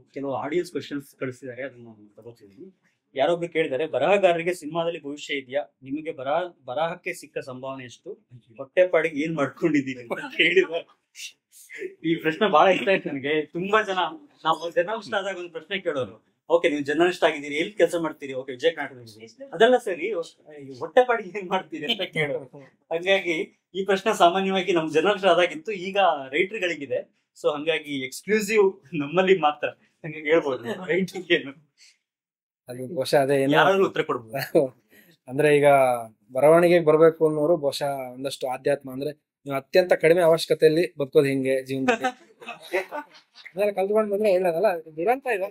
ಕೆಲವು audience questions ಕಳಿಸಿದ್ದಾರೆ ಅದನ್ನ ನಾನು ತಗೋತಿದ್ದೀನಿ ಯಾರೊಬ್ರು ಕೇಳಿದ್ದಾರೆ ಬರಹಗಾರರಿಗೆ ಸಿನಿಮಾದಲ್ಲಿ ಭವಿಷ್ಯ ಇದೆಯಾ ನಿಮಗೆ ಬರಹ ಬರಹಕ್ಕೆ ಸಿಕ್ಕ ಸಂಭಾವನೆ ಎಷ್ಟು ಹೊಟ್ಟೆಪಾಡಿಗೆ ಏನ್ ಮಾಡ್ಕೊಂಡಿದ್ದೀರಿ ಅಂತ ಕೇಳಿದ್ದಾರೆ ಈ ಪ್ರಶ್ನೆ ಬಹಳ ಇಷ್ಟ ಆಯ್ತು ನನಗೆ ತುಂಬಾ ಜನ ನಾವು ಜರ್ನಲಿಸ್ಟ್ ಆದಾಗ ಒಂದು ಪ್ರಶ್ನೆ ಕೇಳೋರು ಓಕೆ ನೀವು ಜರ್ನಲಿಸ್ಟ್ ಆಗಿದ್ದೀರಿ ಎಲ್ಲಿ ಕೆಲಸ ಮಾಡ್ತೀರಿ ಓಕೆ ವಿಜಯ ಕರ್ನಾಟಕದಲ್ಲಿ ಅದೆಲ್ಲ ಸರಿ ಈ ಹೊಟ್ಟೆಪಾಡಿಗೆ ಏನ್ ಮಾಡ್ತೀರಿ ಅಂತ ಕೇಳೋರು ಹಂಗಾಗಿ ಈ ಪ್ರಶ್ನೆ ಸಾಮಾನ್ಯವಾಗಿ ನಮ್ ಜರ್ನಲಿಸ್ಟ್ ಆದಾಗಿತ್ತು ಈಗ ರೈಟರ್ಗಳಿಗಿದೆ ಸೊ ಹಂಗಾಗಿ ಎಕ್ಸ್ಕ್ಲೂಸಿವ್ ನಮ್ಮಲ್ಲಿ ಮಾತ್ರ ಹಂಗಾಗಿ ಹೇಳ್ಬೋದು ರೈಟಿಂಗ್ ಏನು ಅದು ಬಹುಶಃ ಅದೇ ಏನೋ ಯಾರಾದ್ರೂ ಉತ್ತರ ಕೊಡ್ಬೋದು ಅಂದ್ರೆ ಈಗ ಬರವಣಿಗೆಗೆ ಬರ್ಬೇಕು ಅನ್ನೋರು ಬಹುಶಃ ಒಂದಷ್ಟು ಆಧ್ಯಾತ್ಮ ಅಂದ್ರೆ ನೀವು ಅತ್ಯಂತ ಕಡಿಮೆ ಅವಶ್ಯಕತೆಯಲ್ಲಿ ಬದುಕೋದು ಹೆಂಗೆ ಜೀವನದಲ್ಲಿ ಅದೆಲ್ಲ ಕಲ್ತ್ಕೊಂಡ್ ಬಂದ್ರೆ ಒಳ್ಳೇದಲ್ಲ ಇದು ದುರಂತ ಇದೆ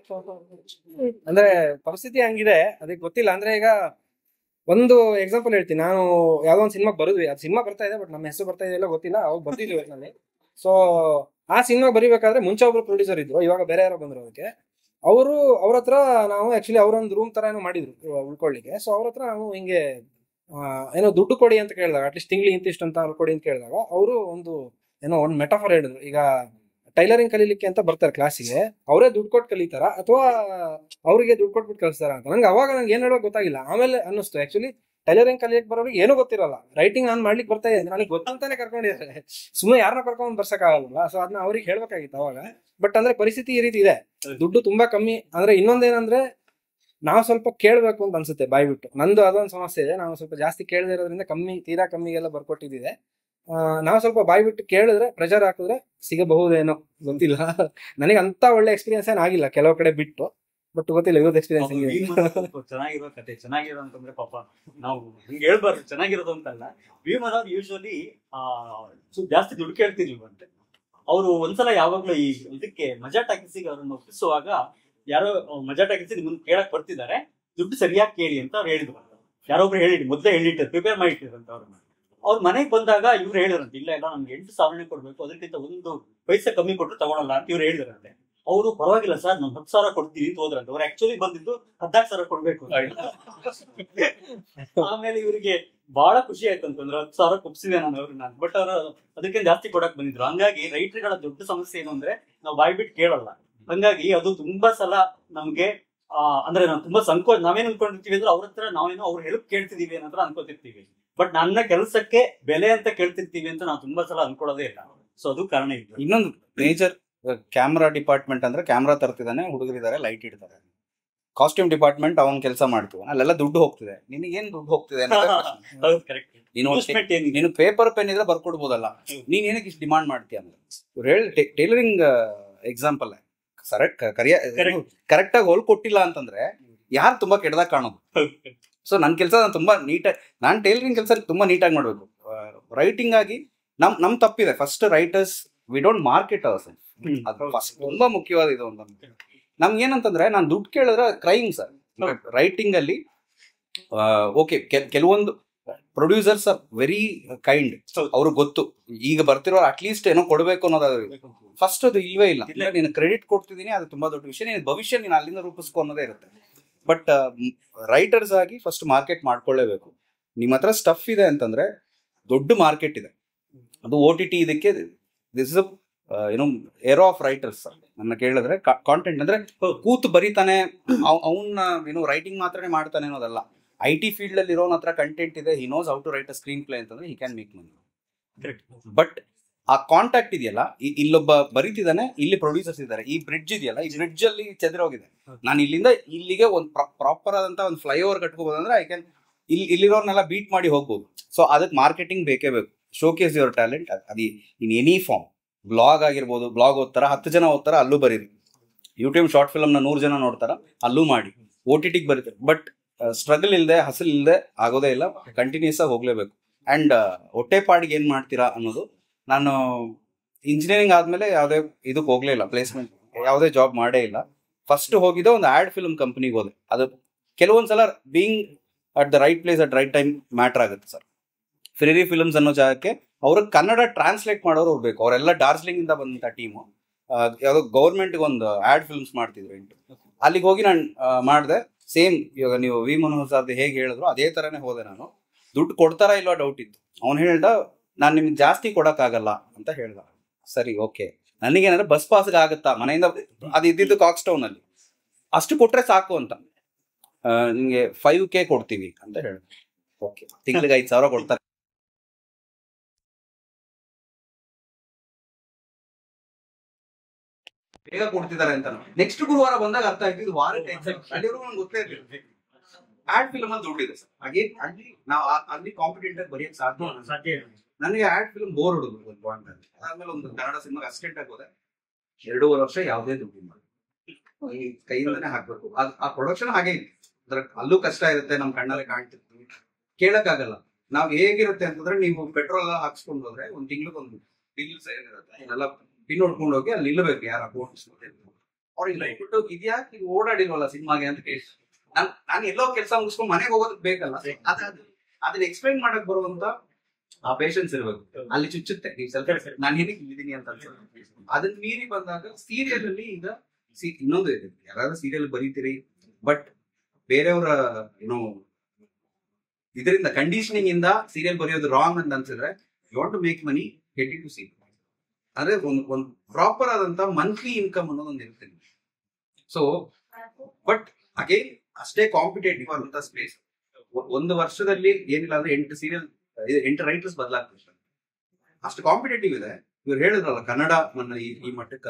ಅಂದ್ರೆ ಪರಿಸ್ಥಿತಿ ಹಂಗಿದೆ ಅದಕ್ಕೆ ಗೊತ್ತಿಲ್ಲ ಅಂದ್ರೆ ಈಗ ಒಂದು ಎಕ್ಸಾಂಪಲ್ ಹೇಳ್ತೀನಿ ನಾನು ಯಾವ್ದೋ ಒಂದು ಸಿನಿಮಾ ಬರುದ್ವಿ ಅದು ಸಿನಿಮಾ ಬರ್ತಾ ಇದೆ ಬಟ್ ನಮ್ಮ ಹೆಸರು ಬರ್ತಾ ಇದೆಯಲ್ಲ ಗೊತ್ತಿಲ್ಲ ಅವಾಗ ಬರ್ತಿದ್ವಿ ಒಟ್ನಲ್ಲಿ ಸೊ ಆ ಸಿನಿಮಾ ಬರಿಬೇಕಾದ್ರೆ ಮುಂಚೆ ಒಬ್ರು ಪ್ರೊಡ್ಯೂಸರ್ ಇದ್ರು ಇವಾಗ ಬೇರೆ ಯಾರೋ ಬಂದ್ರು ಅದಕ್ಕೆ ಅವರು ಅವ್ರ ಹತ್ರ ನಾವು ಆಕ್ಚುಲಿ ಅವರೊಂದು ರೂಮ್ ತರ ಏನೋ ಮಾಡಿದ್ರು ಉ- ಉಳ್ಕೊಳ್ಳಿಕ್ಕೆ ಸೊ ಅವ್ರ ಹತ್ರ ನಾವು ಹಿಂಗೆ ಆ, ಏನೋ ದುಡ್ಡು ಕೊಡಿ ಅಂತ ಕೇಳಿದಾಗ ಅಟ್ಲೀಸ್ಟ್ ತಿಂಗ್ಳಿಗೆ ಇಂತಿಷ್ಟು ಅಂತ ಕೊಡಿ ಅಂತ ಕೇಳಿದಾಗ ಅವರು ಒಂದು ಏನೋ ಒಂದು ಮೆಟಾಫರ್ ಹೇಳಿದ್ರು ಈಗ ಟೈಲರಿಂಗ್ ಕಲೀಲಿಕ್ಕೆ ಅಂತ ಬರ್ತಾರೆ ಕ್ಲಾಸಿಗೆ ಅವರೇ ದುಡ್ಡು ಕೊಟ್ಟು ಕಲಿತಾರ ಅಥವಾ ಅವರಿಗೆ ದುಡ್ಡು ಕೊಟ್ಬಿಟ್ಟು ಕಲಿಸ್ತಾರ ಅಂತ ನಂಗೆ ಅವಾಗ ನಂಗೆ ಏನ್ ಹೇಳೋ ಗೊತ್ತಾಗಿಲ್ಲ ಆಮೇಲೆ ಅನ್ನಿಸ್ತು ಆಕ್ಚುಲಿ ಟೈಲರಿಂಗ್ ಕಲಿಯಕ್ಕೆ ಬರೋರಿಗೆ ಏನೂ ಗೊತ್ತಿರಲ್ಲ ರೈಟಿಂಗ್ ನಾನು ಮಾಡ್ಲಿಕ್ಕೆ ಬರ್ತಾ ಇದೆ ನನಗೆ ಗೊತ್ತಂತಾನೆ ಕರ್ಕೊಂಡಿದ್ದಾರೆ ಸುಮ್ಮನೆ ಯಾರನ್ನ ಕರ್ಕೊಂಡ್ ಬರ್ಸಕ್ಕಾಗಲ್ಲ ಸೊ ಅದನ್ನ ಅವ್ರಿಗೆ ಹೇಳ್ಬೇಕಾಗಿತ್ತು ಅವಾಗ ಬಟ್ ಅಂದ್ರೆ ಪರಿಸ್ಥಿತಿ ಈ ರೀತಿ ಇದೆ ದುಡ್ಡು ತುಂಬಾ ಕಮ್ಮಿ ಅಂದ್ರೆ ಇನ್ನೊಂದೇನಂದ್ರೆ ನಾವು ಸ್ವಲ್ಪ ಕೇಳ್ಬೇಕು ಅಂತ ಅನ್ಸುತ್ತೆ ಬಾಯ್ಬಿಟ್ಟು ನಂದು ಅದೊಂದು ಸಮಸ್ಯೆ ಇದೆ ನಾವು ಸ್ವಲ್ಪ ಜಾಸ್ತಿ ಕೇಳದೇ ಇರೋದ್ರಿಂದ ಕಮ್ಮಿ ತೀರಾ ಕಮ್ಮಿಗೆಲ್ಲ ಬರ್ಕೊಟ್ಟಿದ್ದಿದೆ ಆ, ನಾವು ಸ್ವಲ್ಪ ಬಾಯ್ಬಿಟ್ಟು ಕೇಳಿದ್ರೆ ಪ್ರೆಷರ್ ಹಾಕಿದ್ರೆ ಸಿಗಬಹುದೇನೋ ಗೊತ್ತಿಲ್ಲ ನನಗೆ ಅಂತ ಒಳ್ಳೆ ಎಕ್ಸ್ಪೀರಿಯನ್ಸ್ ಏನ್ ಆಗಿಲ್ಲ ಕೆಲವು ಕಡೆ ಬಿಟ್ಟು ಬಟ್ ಗೊತ್ತಿಲ್ಲ ಇವ್ರದ್ದು ಎಕ್ಸ್ಪೀರಿಯನ್ಸ್ ಪಾಪ ಹೆಂಗಿದೆ ಭೀಮನ ಸ್ವಲ್ಪ ಚೆನ್ನಾಗಿರೋ ಕತೆ ಚೆನ್ನಾಗಿರೋ ಅಂತಂದ್ರೆ ಪಾಪ ನಾವು ಹಿಂಗೆ ಹೇಳ್ಬಾರ್ದು ಚೆನ್ನಾಗಿರೋದು ಅಂತಲ್ಲ ಭೀಮನ್ ಅವ್ರು ಯೂಶುವಲಿ ಜಾಸ್ತಿ ದುಡ್ಡು ಕೇಳ್ತಿರ್ಲಿಲ್ವಂತೆ ಅವರು ಒಂದ್ಸಲ ಯಾವಾಗ್ಲೂ ಈ ಇದಕ್ಕೆ ಮಜಾ ಟಾಕಿಸಿಗೆ ಅವ್ರನ್ನ ಒಪ್ಪಿಸುವಾಗ ಯಾರೋ ಅಹ್, ಮಜಾ ಟಾಕಿಸಿ ನಿಮ್ಮನ್ನ ಕೇಳಕ್ ಬರ್ತಿದ್ದಾರೆ ದುಡ್ಡು ಸರಿಯಾಗಿ ಕೇಳಿ ಅಂತ ಅವ್ರು ಹೇಳಿದ್ರು ಯಾರೊಬ್ರು ಹೇಳಿದ್ರು ಮೊದಲೇ ಹೇಳಿಟ್ಟಿದ್ರು ಪ್ರಿಪೇರ್ ಮಾಡಿಟ್ಟಿರಂತ ಅವ್ರನ್ನ ಅವ್ರ ಮನೆಗೆ ಬಂದಾಗ ಇವ್ರು ಹೇಳಿದ್ರಂತೆ ಇಲ್ಲ ಇಲ್ಲ ನಮ್ಗೆ ಎಂಟು ಸಾವಿರನೇ ಕೊಡ್ಬೇಕು ಅದಕ್ಕಿಂತ ಒಂದು ಪೈಸೆ ಕಮ್ಮಿ ಕೊಟ್ಟರು ತಗೊಳಲ್ಲ ಅಂತ ಇವ್ರು ಹೇಳಿದ್ರಂತೆ ಅವರು ಪರವಾಗಿಲ್ಲ ಸರ್ ನಾನು ಹತ್ತು ಸಾವಿರ ಕೊಡ್ತೀನಿ ಅಂತ ಹೋದ್ರಂತೆ ಅವ್ರು ಆಕ್ಚುಲಿ ಬಂದಿದ್ದು ಹದಿನಾಲ್ಕು ಸಾವಿರ ಕೊಡ್ಬೇಕು ಅಂತ. ಆಮೇಲೆ ಇವರಿಗೆ ಬಹಳ ಖುಷಿ ಆಯ್ತು ಅಂತಂದ್ರೆ ಹತ್ತು ಸಾವಿರ ಕೊಪ್ಸಿದೆ ನಾನು ಅವ್ರನ್ನ ಬಟ್ ಅವರು ಅದಕ್ಕೆ ಜಾಸ್ತಿ ಕೊಡಕ್ ಬಂದಿದ್ರು ಹಂಗಾಗಿ ರೈತರುಗಳ ದೊಡ್ಡ ಸಮಸ್ಯೆ ಏನು ಅಂದ್ರೆ ನಾವು ಬಾಯ್ಬಿಟ್ಟು ಕೇಳಲ್ಲ ಹಂಗಾಗಿ ಅದು ತುಂಬಾ ಸಲ ನಮ್ಗೆ ಆ, ಅಂದ್ರೆ ನಾವು ತುಂಬಾ ಸಂಕೋಚ ನಾವೇನ್ ಅನ್ಕೊಂಡಿರ್ತೀವಿ ಅಂದ್ರೆ ಅವ್ರ ಹತ್ರ ನಾವೇನೋ ಅವ್ರ ಹೆಲ್ಪ್ ಕೇಳ್ತಿದೀವಿ ಅನ್ನೋ ಅನ್ಕೋತಿರ್ತೀವಿ ಬಟ್ ನನ್ನ ಕೆಲಸಕ್ಕೆ ಬೆಲೆ ಅಂತ ಕೇಳ್ತಿರ್ತೀವಿ ಅಂತ ನಾವು ತುಂಬಾ ಸಲ ಅನ್ಕೊಳ್ಳೋದೇ ಇಲ್ಲ ಸೊ ಅದು ಕಾರಣ ಇಲ್ಲ ಇನ್ನೊಂದು ಮೇಜರ್ ಕ್ಯಾಮ್ರಾ ಡಿಪಾರ್ಟ್ಮೆಂಟ್ ಅಂದ್ರೆ ಕ್ಯಾಮ್ರಾ ತರ್ತಿದ್ದಾನೆ ಹುಡುಗರಿದ್ದಾರೆ ಲೈಟ್ ಇಡ್ತಾರೆ ಕಾಸ್ಟ್ಯೂಮ್ ಡಿಪಾರ್ಟ್ಮೆಂಟ್ ಅವನ್ ಕೆಲಸ ಮಾಡ್ತೀವಿ ಅಲ್ಲೆಲ್ಲ ದುಡ್ಡು ಹೋಗ್ತಿದೆ ನಿನಗೆ ಏನ್ ದುಡ್ಡು ಹೋಗ್ತಿದೆ ಅಂತ ಪ್ರಶ್ನೆ. ಹೌದು ಕರೆಕ್ಟ್ ನೀನು ಇನ್ವೆಸ್ಟ್ಮೆಂಟ್ ಏನಿದೆ ನೀನು ಪೇಪರ್ ಪೆನ್ ಇದ್ರೆ ಬರ್ಕೊಡ್ಬೋದಲ್ಲ ನೀನ್ ಏನಕ್ಕೆ ಇಷ್ಟು ಡಿಮಾಂಡ್ ಮಾಡ್ತೀಯ ಅಂದ್ರೆ ಇವ್ರು ಹೇಳಿ ಟೈಲರಿಂಗ್ ಎಕ್ಸಾಂಪಲ್ ಸರೆಕ್ಟ್ ಕರಿಯ Correct. ಕರೆಕ್ಟ್ ಆಗಿ ಹೊಲ್ ಕೊಟ್ಟಿಲ್ಲ ಅಂತಂದ್ರೆ ಯಾರು ತುಂಬಾ ಕೆಟ್ಟದಾಗ ಕಾಣೋದು ಸೊ ನನ್ನ ಕೆಲಸ ನಾನು ತುಂಬಾ ನೀಟಾಗಿ ನಾನು ಟೈಲರಿಂಗ್ ಕೆಲಸ ತುಂಬಾ ನೀಟಾಗಿ ಮಾಡಬೇಕು ರೈಟಿಂಗ್ ಆಗಿ ನಮ್ ನಮ್ ತಪ್ಪಿದೆ first writers we don't market ours hmm. ಅದು ಫಸ್ಟ್ ತುಂಬಾ ಮುಖ್ಯವಾದ ಇದು ಅಂತ ನಮ್ಗೆ ಏನಂತಂದ್ರೆ ನಾನು ದುಡ್ಡು ಕೇಳಿದ್ರೆ ಕ್ರೈಮ್ ಸರ್ ಹೌದು. ರೈಟಿಂಗ್ ಅಲ್ಲಿ ಓಕೆ ಕೆಲವೊಂದು ಪ್ರೊಡ್ಯೂಸರ್ಸ್ ಆರ್ ವೆರಿ ಕೈಂಡ್ ಹೌದು. ಅವ್ರಿಗೆ ಗೊತ್ತು ಈಗ ಬರ್ತಿರೋ ಅಟ್ಲೀಸ್ಟ್ ಏನೋ ಕೊಡಬೇಕು ಅನ್ನೋದು ಫಸ್ಟ್ ಅದು ಇಲ್ವೇ ಇಲ್ಲ ಇಲ್ಲ. ನೀನು ಕ್ರೆಡಿಟ್ ಕೊಡ್ತಿದ್ದೀನಿ ಅದು ತುಂಬಾ ದೊಡ್ಡ ವಿಷಯ ನೀನು ಭವಿಷ್ಯ ನೀನು ಅಲ್ಲಿಂದ ರೂಪಿಸ್ಕೊ ಅನ್ನೋದೇ ಇರುತ್ತೆ ಬಟ್ ರೈಟರ್ಸ್ ಆಗಿ ಫಸ್ಟ್ ಮಾರ್ಕೆಟ್ ಮಾಡ್ಕೊಳ್ಳೇಬೇಕು ನಿಮ್ಮ ಹತ್ರ ಸ್ಟಫ್ ಇದೆ ಅಂತಂದ್ರೆ ದೊಡ್ಡ ಮಾರ್ಕೆಟ್ ಇದೆ ಅದು ಓ ಟಿ ಟಿ ಇದಕ್ಕೆ ದಿಸ್ ಇಸ್ ಏನೋ ಏರೋ ಆಫ್ ರೈಟರ್ಸ್ ನನ್ನ ಕೇಳಿದ್ರೆ ಕಾಂಟೆಂಟ್ ಅಂದ್ರೆ ಹೌದು. ಕೂತು ಬರೀತಾನೆ ಅವನ್ನ ಏನೋ ರೈಟಿಂಗ್ ಮಾತ್ರನೇ ಮಾಡ್ತಾನೆ ಅನ್ನೋದಲ್ಲ ಐ ಟಿ ಫೀಲ್ಡ್ ಅಲ್ಲಿ ಇರೋನ್ ಹತ್ರ ಕಂಟೆಂಟ್ ಇದೆ he knows how to write a screenplay ಅಂತಂದ್ರೆ he can make money Correct. But ಆ ಕಾಂಟ್ಯಾಕ್ಟ್ ಇದೆಯಲ್ಲ ಇ- ಇಲ್ಲೊಬ್ಬ ಬರೀತಿದ್ದಾನೆ ಇಲ್ಲಿ ಪ್ರೊಡ್ಯೂಸರ್ಸ್ ಇದ್ದಾರೆ ಈ ಬ್ರಿಡ್ಜ್ ಇದೆಯಲ್ಲ ಈ ಬ್ರಿಡ್ಜ್ ಅಲ್ಲಿ ಚೆದರೋಗಿದೆ ಹೌದು. ನಾನು ಇಲ್ಲಿಂದ ಇಲ್ಲಿಗೆ ಒಂದು ಪ್ರಾಪರ್ ಆದಂತ ಒಂದು ಫ್ಲೈಓವರ್ ಕಟ್ಕೋಬೋದಂದ್ರೆ ಐ ಕ್ಯಾನ್ ಇಲ್ಲಿ ಇಲ್ಲಿರೋರ್ನೆಲ್ಲ ಬೀಟ್ ಮಾಡಿ ಹೋಗ್ಬೋದು ಸೊ ಅದಕ್ಕೆ ಮಾರ್ಕೆಟಿಂಗ್ ಬೇಕೇ ಬೇಕು ಶೋಕೇಸ್ ಯುವರ್ ಟ್ಯಾಲೆಂಟ್ ಅದು ಇನ್ ಎನಿ ಫಾರ್ಮ್ ಬ್ಲಾಗ್ ಆಗಿರ್ಬೋದು ಬ್ಲಾಗ್ ಓದ್ತಾರ ಹತ್ತು ಜನ ಓದ್ತಾರ ಅಲ್ಲೂ ಬರೀರಿ ಯೂಟ್ಯೂಬ್ ಶಾರ್ಟ್ ಫಿಲ್ಮ್ನ ನೂರು ಜನ ನೋಡ್ತಾರ ಅಲ್ಲೂ ಮಾಡಿ ಓ ಟಿ ಟಿಗೆ ಬರೀತಾರೆ ಬಟ್ ಸ್ಟ್ರಗಲ್ ಇಲ್ಲದೆ ಹಸಲ್ ಇಲ್ಲದೆ ಆಗೋದೇ ಇಲ್ಲ ಕಂಟಿನ್ಯೂಸ್ ಆಗಿ ಹೋಗ್ಲೇಬೇಕು ಅಂಡ್ ಹೊಟ್ಟೆಪಾಡಿಗೆ ಏನ್ ಮಾಡ್ತೀರಾ ಅನ್ನೋದು ನಾನು ಇಂಜಿನಿಯರಿಂಗ್ ಆದ್ಮೇಲೆ ಯಾವುದೇ ಇದಕ್ಕೆ ಹೋಗ್ಲೇ ಇಲ್ಲ ಪ್ಲೇಸ್ಮೆಂಟ್ ಯಾವುದೇ ಜಾಬ್ ಮಾಡೇ ಇಲ್ಲ ಫಸ್ಟ್ ಹೋಗಿದ್ದೆ ಒಂದು ಆಡ್ ಫಿಲ್ಮ್ ಕಂಪ್ನಿಗೆ ಹೋದೆ ಅದು ಕೆಲವೊಂದ್ಸಲ being at the right place at right time matter ಆಗುತ್ತೆ ಸರ್ ಫ್ರೀರಿ ಫಿಲ್ಮ್ಸ್ ಅನ್ನೋ ಜಾಗಕ್ಕೆ ಅವ್ರಿಗೆ ಕನ್ನಡ ಟ್ರಾನ್ಸ್ಲೇಟ್ ಮಾಡೋರು ಹೋಗ್ಬೇಕು ಅವರೆಲ್ಲ ಡಾರ್ಜಿಲಿಂಗ್ ಇಂದ ಬಂದಂತ ಟೀಮು ಯಾವುದೋ ಗೌರ್ಮೆಂಟ್ಗೆ ಒಂದು ಆಡ್ ಫಿಲ್ಮ್ಸ್ ಮಾಡ್ತಿದ್ರು ಇಂಟು ಅಲ್ಲಿಗೆ ಹೋಗಿ ನಾನು ಮಾಡಿದೆ ಸೇಮ್ ಇವಾಗ ನೀವು ವಿ ಮನೋಹರ್ ಸರ್ದು ಹೇಗೆ ಹೇಳಿದ್ರು ಅದೇ ತರನೇ ಹೋದೆ ನಾನು ದುಡ್ಡು ಕೊಡ್ತಾರಾ ಇಲ್ವಾ ಡೌಟ್ ಇತ್ತು ಅವ್ನು ಹೇಳ್ದ ನಾನು ನಿಮ್ಗೆ ಜಾಸ್ತಿ ಕೊಡಕ್ಕಾಗಲ್ಲ ಅಂತ ಹೇಳ್ದ ಸರಿ ಓಕೆ ನನಗೇನಾದ್ರೆ ಬಸ್ ಪಾಸ್ಗೆ ಆಗುತ್ತಾ ಮನೆಯಿಂದ ಅದು ಇದ್ದಿದ್ದು ಕಾಕ್ಸ್ ಟೌನ್ ಅಲ್ಲಿ ಅಷ್ಟು ಕೊಟ್ರೆ ಸಾಕು ಅಂತ ಆ, ನಿಮ್ಗೆ ಫೈವ್ ಕೆ ಕೊಡ್ತೀವಿ ಅಂತ ಹೇಳಿ ಓಕೆ ತಿಂಗಳಿಗೆ ಐದು ಸಾವಿರ ಕೊಡ್ತಾರೆ ಬೇಗ ಕೊಡ್ತಿದ್ದಾರೆ ಅಂತ ನೆಕ್ಸ್ಟ್ ಗುರುವಾರ ಬಂದಾಗ ಅರ್ಥ ಆಯ್ತು ಇದು ವಾರಕ್ಕೆ ಎಕ್ಸಾಕ್ಟ್ ಅಲ್ಲಿವರೆಗೂ ನಂಗೆ ಗೊತ್ತೇ ಇರಲಿಲ್ಲ ಆಡ್ ಫಿಲ್ಮ್ ಅಲ್ಲಿ ದುಡ್ಡಿದೆ ಸರ್ ಹಾಗೆ ಅಲ್ಲಿ ನಾವು ಆ- ಅಲ್ಲಿ ಕಾಂಪಿಟೆಂಟ್ ಆಗಿ ಬರೆಯಕ್ ಸಾಧ್ಯ ಇಲ್ಲ. ಸಾಧ್ಯ ಇಲ್ಲ. ನನಗೆ ಆಡ್ ಫಿಲ್ಮ್ ಬೋರ್ ಹೊಡೋದು ಒಂದು ಪಾಯಿಂಟ್ ಅಲ್ಲಿ ಆದ್ಮೇಲೆ ಒಂದು ಕನ್ನಡ ಸಿನಿಮಾಗೆ ಅಸಿಸ್ಟೆಂಟ್ ಆಗಿ ಹೋದೆ ಎರಡೂವರೆ ವರ್ಷ ಯಾವುದೇ ದುಡ್ಡು ಮಾಡಿ ಈ ಕೈಯಿಂದನೇ ಹಾಕ್ಬೇಕು ಅದ್- ಆ ಪ್ರೊಡಕ್ಷನ್ ಹಾಗೆ ಇದೆ ಅದ್ರ ಅಲ್ಲೂ ಕಷ್ಟ ಇರುತ್ತೆ ನಮ್ ಕಣ್ಣಲ್ಲೇ ಕಾಣ್ತಿರ್ತೀವಿ ಕೇಳಕ್ಕಾಗಲ್ಲ ನಾವ್ ಹೇಗಿರುತ್ತೆ ಅಂತಂದ್ರೆ ನೀವು ಪೆಟ್ರೋಲ್ ಎಲ್ಲ ಹಾಕ್ಸ್ಕೊಂಡು ಹೋದ್ರೆ ಒಂದ್ ತಿಂಗ್ಳಿಗೆ ಒಂದು ಬಿಲ್ಸ್ ಏನಿರುತ್ತೆ ಇದೆಲ್ಲ ಪಿನ್ ಹೊಡ್ಕೊಂಡು ಹೋಗಿ ಅಲ್ಲಿ ನಿಲ್ಲಬೇಕು ಯಾರ ಅಕೌಂಟ್ಸ್ ಅವ್ರಿಗೆ ನೋಡ್ಬಿಟ್ಟು ಇದ್ಯಾಕೆ ನೀವು ಓಡಾಡಿಲ್ವಲ್ಲ ಸಿನಿಮಾಗೆ ಅಂತ ಕೇಳಿ ನಾನ್ ನಾನು ಎಲ್ಲೋ ಕೆಲಸ ಮುಗಿಸ್ಕೊಂಡು ಮನೆಗೆ ಹೋಗೋದಕ್ಕೆ ಬೇಕಲ್ಲ ಅದ ಅದನ್ನ ಎಕ್ಸ್ಪ್ಲೈನ್ ಮಾಡಕ್ ಬರುವಂತ ಆ ಪೇಷನ್ಸ್ ಇರ್ಬೇಕು ಅಲ್ಲಿ ಚುಚ್ಚುತ್ತೆ ನೀವು ಸೆಲ್ಫ್ ನಾನು ಏನಕ್ಕೆ ಇಲ್ಲಿದ್ದೀನಿ ಅಂತ ಅನ್ಸುತ್ತೆ ಅದನ್ನ ಮೀರಿ ಬಂದಾಗ ಸೀರಿಯಲ್ ಅಲ್ಲಿ ಈಗ ಸಿ- ಇನ್ನೊಂದು ಇದೆ ಯಾರಾದ್ರೂ ಸೀರಿಯಲ್ ಬರೀತೀರಿ ಬಟ್ ಬೇರೆಯವರ ಏನೋ ಇದರಿಂದ ಕಂಡೀಷನಿಂಗ್ ಇಂದ ಸೀರಿಯಲ್ ಬರೆಯೋದು ರಾಂಗ್ ಅಂತ ಅನ್ಸಿದ್ರೆ you want to make money get it to see ಅಂದ್ರೆ ಒಂದು ಒಂದು ಪ್ರಾಪರ್ ಆದಂತ ಮಂತ್ಲಿ ಇನ್ಕಮ್ ಅನ್ನೋದೊಂದು ಇರುತ್ತೆ ಸೊ ಬಟ್ ಅಗೇನ್ ಅಷ್ಟೇ ಕಾಂಪಿಟೇಟಿವ್ ಆದಂತ ಸ್ಪೇಸ್ ಒಂದು ವರ್ಷದಲ್ಲಿ ಏನಿಲ್ಲ ಅಂದ್ರೆ ಎಂಟು ಸೀರಿಯಲ್ ಎಂಟು ರೈಟರ್ಸ್ ಬದಲಾಗ್ತಾರೆ ಅಷ್ಟು ಕಾಂಪಿಟೇಟಿವ್ ಇದೆ ಇವ್ರು ಹೇಳಿದ್ರಲ್ಲ ಕನ್ನಡ ನನ್ನ ಈ ಈ ಮಟ್ಟಕ್ಕೆ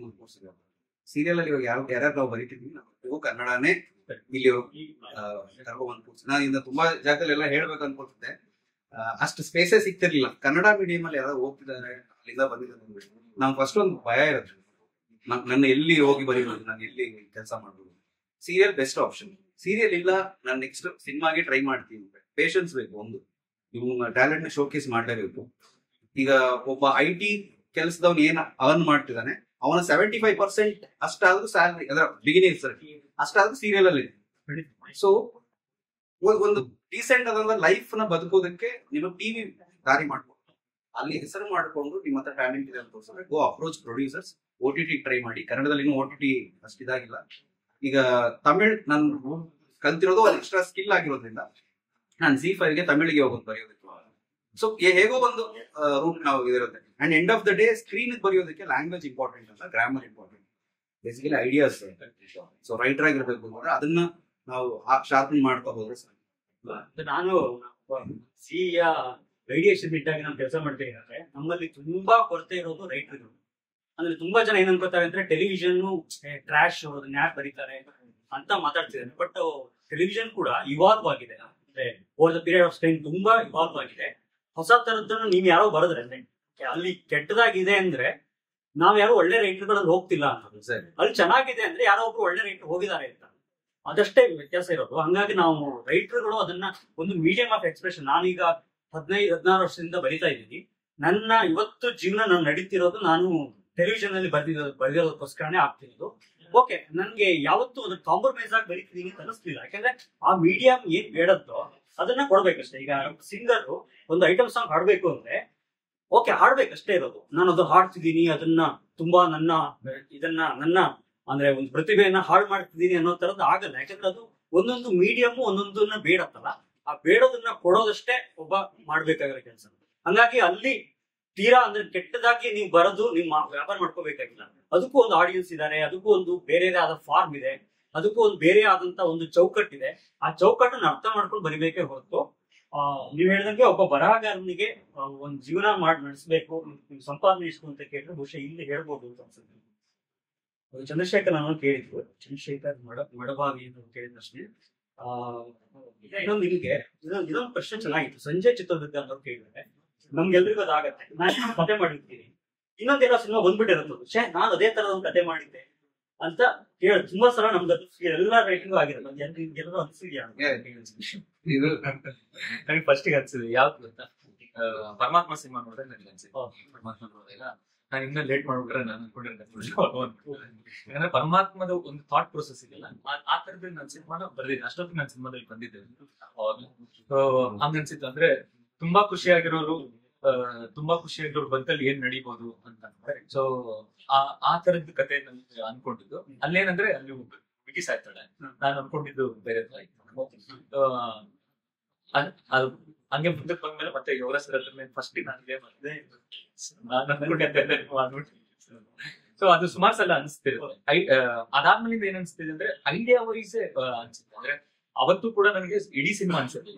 ಸೀರಿಯಲ್ ಅಲ್ಲಿ ಇವಾಗ ಯಾರು ಯಾರ್ಯಾರು ನಾವು ಬರೀತಿದ್ವಿ ನಾವು ಕನ್ನಡನೇ ಇಲ್ಲಿ ಕರ್ಕೊಂಡ್ಬಂದು ಕೂರ್ಸಿ ನಾನು ಇಂದ ತುಂಬಾ ಜಾಗದಲ್ಲಿ ಎಲ್ಲ ಹೇಳ್ಬೇಕು ಅನ್ಕೊಳ್ತಿದ್ದೆ ಆ, ಅಷ್ಟು ಸ್ಪೇಸೇ ಸಿಗ್ತಿರ್ಲಿಲ್ಲ ಕನ್ನಡ ಮೀಡಿಯಂ ಅಲ್ಲಿ ಯಾರು ಹೋಗ್ತಿದ್ದಾರೆ ಅಲ್ಲಿಂದ ಬಂದಿದ್ದಾರೆ ಅಂದ್ಬಿಟ್ಟು ನಾವು ಫಸ್ಟ್ ಒಂದು ಭಯ ಇರುತ್ತೆ ನಾನ್- ನನ್ನ ಎಲ್ಲಿ ಹೋಗಿ ಬರೀಬೋದು ನಾನು ಎಲ್ಲಿ ಕೆಲಸ ಮಾಡ್ಬೋದು ಸೀರಿಯಲ್ ಬೆಸ್ಟ್ ಆಪ್ಷನ್ ಸೀರಿಯಲ್ ಇಲ್ಲ ನಾನು ನೆಕ್ಸ್ಟ್ ಸಿನಿಮಾಗೆ ಟ್ರೈ ಮಾಡ್ತೀನಿ ಪೇಷನ್ಸ್ ಬೇಕು ಒಂದು ನೀವು ಟ್ಯಾಲೆಂಟ್ ನ ಶೋಕೇಸ್ ಮಾಡಲೇಬೇಕು ಈಗ ಒಬ್ಬ ಐ ಟಿ ಕೆಲಸದವ್ನು ಏನ್ ಅರ್ನ್ ಮಾಡ್ತಿದ್ದಾನೆ ಅವನ ಸೆವೆಂಟಿ ಫೈವ್ ಪರ್ಸೆಂಟ್ ಅಷ್ಟಾದ್ರೂ ಸ್ಯಾಲರಿ ಅಂದ್ರೆ ಬಿಗಿನಿಂಗ್ ಸರ್ ಅಷ್ಟಾದ್ರೂ ಸೀರಿಯಲ್ ಅಲ್ಲಿ ಸೊ ಒಂದು ಡೀಸೆಂಟ್ ಆದಂತ ಲೈಫ್ ನ ಬದುಕೋದಕ್ಕೆ ನೀವು ಟಿವಿ ದಾರಿ ಮಾಡ್ಕೊಂಡು ಅಲ್ಲಿ ಹೆಸರು ಮಾಡ್ಕೊಂಡು ನಿಮ್ಮ ಹತ್ರ ಟ್ಯಾಲೆಂಟ್ ಇದೆ ಅಂತ ತೋರಿಸಿದ್ರೆ go approach producers O T T try ಮಾಡಿ ಕನ್ನಡದಲ್ಲಿ ಇನ್ನೂ ಓ ಟಿ ಟಿ ಅಷ್ಟಿದಾಗಿಲ್ಲ ಈಗ ತಮಿಳ್ ನಾನು ಕಲ್ತಿರೋದು ಒಂದು ಎಕ್ಸ್ಟ್ರಾ ಸ್ಕಿಲ್ ಆಗಿರೋದ್ರಿಂದ ನಾನು ಜಿ ಫೈವ್ ಗೆ ತಮಿಳಿಗೆ ಹೋಗೋದು ಬರೆಯೋದಕ್ಕೆ ಸೊ ಹೇಗೋ ಒಂದು ರೂಟ್ ನಾವು ಇದಿರುತ್ತೆ and end of the day screen ಬರೆಯೋದಕ್ಕೆ ಲ್ಯಾಂಗ್ವೇಜ್ ಇಂಪಾರ್ಟೆಂಟ್ ಅಲ್ಲ grammar important basically ideas so writer ಆಗಿರ್ಬೇಕು ಅಂದ್ರೆ ಅದನ್ನ ನಾವು ಶಾರ್ಪನ್ ಮಾಡ್ತಾ ಹೋದ್ರೆ ಸಾಕು ಮತ್ತೆ ನಾನು ಸಿಯ ರೇಡಿಯೇಷನ್ ಇದ್ದಾಗ ನಾವು ಕೆಲಸ ಮಾಡ್ಬೇಕಾದ್ರೆ ನಮ್ಮಲ್ಲಿ ತುಂಬಾ ಕೊರತೆ ಇರೋದು ರೈಟರ್ಗಳು ಅಂದ್ರೆ ತುಂಬಾ ಜನ ಏನ್ ಅನ್ಕೋತಾರೆ ಅಂದ್ರೆ ಟೆಲಿವಿಷನ್ ಟ್ರಾಶ್ ಅದನ್ನ ಯಾರು ಬರೀತಾರೆ ಅಂತ ಮಾತಾಡ್ತಿದ್ದಾರೆ ಬಟ್ ಟೆಲಿವಿಷನ್ ಕೂಡ ಇವಾಲ್ವ್ ಆಗಿದೆ ಅಂದ್ರೆ over the period of time ತುಂಬಾ ಇವಾಲ್ವ್ ಆಗಿದೆ ಹೊಸ ತರದ್ದನ್ನು ನೀವ್ ಯಾರೋ ಬರೆದ್ರೆ ಅಂದ್ರೆ ಅಲ್ಲಿ ಕೆಟ್ಟದಾಗಿದೆ ಅಂದ್ರೆ ನಾವ್ ಯಾರು ಒಳ್ಳೆ ರೈಟರ್ಗಳಲ್ಲಿ ಹೋಗ್ತಿಲ್ಲ ಅನ್ನೋದು ಸರಿ ಅಲ್ಲಿ ಚೆನ್ನಾಗಿದೆ ಅಂದ್ರೆ ಯಾರೋ ಒಬ್ರು ಒಳ್ಳೆ ರೈಟರ್ ಹೋಗಿದ್ದಾರೆ ಅಂತ ಅದಷ್ಟೇ ವ್ಯತ್ಯಾಸ ಇರೋದು ಹಂಗಾಗಿ ನಾವು ರೈಟರ್ಗಳು ಅದನ್ನ ಒಂದು ಮೀಡಿಯಂ ಆಫ್ ಎಕ್ಸ್ಪ್ರೆಷನ್ ನಾನೀಗ ಹದಿನೈದು ಹದಿನಾರು ವರ್ಷದಿಂದ ಬರಿತಾ ಇದ್ದೀನಿ ನನ್ನ ಇವತ್ತು ಜೀವನ ನಾನು ನಡೀತಿರೋದು ನಾನು ಟೆಲಿವಿಷನ್ ಅಲ್ಲಿ ಬರ್ದಿರೋ ಬರೆಯೋದಕ್ಕೋಸ್ಕರನೇ ಆಗ್ತಿರೋದು ಓಕೆ ನನ್ಗೆ ಯಾವತ್ತೂ ಅದನ್ನ ಕಾಂಪ್ರಮೈಸ್ ಆಗಿ ಬರೀತಿದೀನಿ ಅಂತ ಅನಿಸ್ಲಿಲ್ಲ ಯಾಕಂದ್ರೆ ಆ ಮೀಡಿಯಂ ಏನ್ ಬೇಡತ್ತೋ ಅದನ್ನ ಕೊಡ್ಬೇಕಷ್ಟೇ ಈಗ ಸಿಂಗರ್ ಒಂದು ಐಟಮ್ ಸಾಂಗ್ ಹಾಡ್ಬೇಕು ಅಂದ್ರೆ ಓಕೆ ಹಾಡ್ಬೇಕಷ್ಟೇ ಇರೋದು ನಾನು ಅದು ಹಾಡ್ತಿದ್ದೀನಿ ಅದನ್ನ ತುಂಬಾ ನನ್ನ ಇದನ್ನ ನನ್ನ ಅಂದ್ರೆ ಒಂದು ಪ್ರತಿಭೆಯನ್ನ ಹಾಳು ಮಾಡ್ತಿದ್ದೀನಿ ಅನ್ನೋ ತರದ್ದು ಆಗಲ್ಲ ಯಾಕಂದ್ರೆ ಅದು ಒಂದೊಂದು ಮೀಡಿಯಮ್ ಒಂದೊಂದನ್ನ ಬೇಡತ್ತಲ್ಲ ಆ ಬೇಡೋದನ್ನ ಕೊಡೋದಷ್ಟೇ ಒಬ್ಬ ಮಾಡ್ಬೇಕಾಗಿರೋ ಕೆಲಸ ಹಂಗಾಗಿ ಅಲ್ಲಿ ತೀರಾ ಅಂದ್ರೆ ಕೆಟ್ಟದಾಗಿ ನೀವು ಬರೋದು ನಿಮ್ಮ ವ್ಯಾಪಾರ ಮಾಡ್ಕೋಬೇಕಾಗಿಲ್ಲ ಅದಕ್ಕೂ ಒಂದು ಆಡಿಯನ್ಸ್ ಇದ್ದಾರೆ ಅದಕ್ಕೂ ಒಂದು ಬೇರೆದೇ ಆದ ಫಾರ್ಮ್ ಇದೆ ಅದಕ್ಕೂ ಒಂದು ಬೇರೆ ಆದಂತ ಒಂದು ಚೌಕಟ್ಟಿದೆ ಆ ಚೌಕಟ್ಟನ್ನ ಅರ್ಥ ಮಾಡ್ಕೊಂಡು ಬರಿಬೇಕೇ ಹೊರತು ಆ ನೀವ್ ಹೇಳ್ದಂಗೆ ಒಬ್ಬ ಬರಹಗಾರನಿಗೆ ಆ, ಒಂದ್ ಜೀವನ ಮಾಡಿ ನಡೆಸಬೇಕು ಸಂಪಾದನೆ ಎಷ್ಟು ಅಂತ ಕೇಳಿದ್ರೆ ಬಹುಶಃ ಇಲ್ಲಿ ಹೇಳ್ಬೋದು ಅಂತ ಅನ್ಸುತ್ತೆ ಅದು ಚಂದ್ರಶೇಖರ್ ನಾನು ಕೇಳಿದ್ರು ಚಂದ್ರಶೇಖರ್ ಮಡ ಮಡಬಾವಿ ಅಂತ ಕೇಳಿದಷ್ಟೇ ಆ ಇನ್ನೊಂದು ನಿಮ್ಗೆ ಇದೊಂದು ಇದೊಂದು ಪ್ರಶ್ನೆ ಚೆನ್ನಾಗಿತ್ತು ಸಂಜಯ್ ಚಿತ್ರದುರ್ಗ ಅನ್ನೋರು ಕೇಳಿದ್ರೆ ನಮ್ಗೆಲ್ರಿಗೂ ಅದಾಗತ್ತೆ ನಾನು ಕತೆ ಮಾಡಿರ್ತೀನಿ ಇನ್ನೊಂದೇನೋ ಸಿನಿಮಾ ಬಂದ್ಬಿಟ್ಟಿರುತ್ತೆ ಛೇ ನಾನು ಅದೇ ತರದ ಒಂದು ಕತೆ ಮಾಡಿದ್ದೆ ಅಂತ ಕೇಳ ತುಂಬಾ ಸಲ ನಮ್ದು ಅದು ಎಲ್ಲ ರೈಟಿಂಗು ಆಗಿರುತ್ತೆ ಜನರಿಗೆ ಎಲ್ಲರೂ ಅನ್ಸಿದ್ಯಾ ಇದು ನನಗೆ ಫಸ್ಟ್ ಗೆ ಅನ್ಸಿದೆ ಯಾವ್ದು ಗೊತ್ತಾ ಆ, ಪರಮಾತ್ಮ ಸಿನಿಮಾ ನೋಡಿದ್ರೆ ನನಗೆ ಅನ್ಸಿದೆ ಹೌದು. ಪರಮಾತ್ಮ ನೋಡಿದಾಗ ನಾನು ಇನ್ನೂ ಲೇಟ್ ಮಾಡ್ಬಿಟ್ರೆ ನಾನು ಅನ್ಕೊಂಡಿರ್ತೀನಿ ಯಾಕಂದ್ರೆ ಪರಮಾತ್ಮದ ಒಂದು ಥಾಟ್ ಪ್ರೊಸೆಸ್ ಇದೆಯಲ್ಲ ಆ- ಆ ತರದ್ದು ನನ್ನ ಸಿನಿಮಾನ ಬರ್ದಿದ್ದೆ ಅಷ್ಟೊತ್ತಿಗೆ ನನ್ನ ಸಿನಿಮಾದಲ್ಲಿ ಬಂದಿದ್ದೆ ಅವಾಗ ಸೊ ಹಂಗ ಅನ್ಸಿತ್ತು ಅಂದ್ರೆ ತುಂಬಾ ಖುಷಿಯಾಗಿರೋರು ಆ, ತುಂಬಾ ಖುಷಿಯಾಗಿರೋರು ಬದುಕಲ್ಲಿ ಏನ್ ನಡೀಬಹುದು ಅಂತ ಸೊ ಆ ಆ ತರದ್ದು ಕತೆ ನನ್ಗೆ ಅನ್ಕೊಂಡಿದ್ದು ಅಲ್ಲೇನಂದ್ರೆ ಅಲ್ಲಿ ಬಿಗಿ ಸಾಯ್ತಾಳೆ ನಾನು ಅನ್ಕೊಂಡಿದ್ದು ಬೇರೆ ಅದು ಹಂಗೆ ಮುಂದಕ್ಕೆ ಬಂದ್ಮೇಲೆ ಮತ್ತೆ ಯೋಗ ಸರ್ ಹತ್ರ ಫಸ್ಟ್ ನಾನು ಇದೇ ಮಾಡಿದೆ ನಾನು ಅನ್ಕೊಂಡಿದ್ದೆ ಮಾಡ್ಬಿಟ್ಟು ಸೊ ಅದು ಸುಮಾರು ಸಲ ಅನಿಸ್ತಿರುತ್ತೆ ಐ- ಆ, ಅದಾದ್ಮೇಲಿಂದ ಏನ್ ಅನ್ಸ್ತಿದೆ ಅಂದ್ರೆ ಐಡಿಯಾ ವೈಸೇ ಅನ್ಸುತ್ತೆ ಅಂದ್ರೆ ಅವತ್ತು ಕೂಡ ನನಗೆ ಇಡೀ ಸಿನಿಮಾ ಅನ್ಸುತ್ತೆ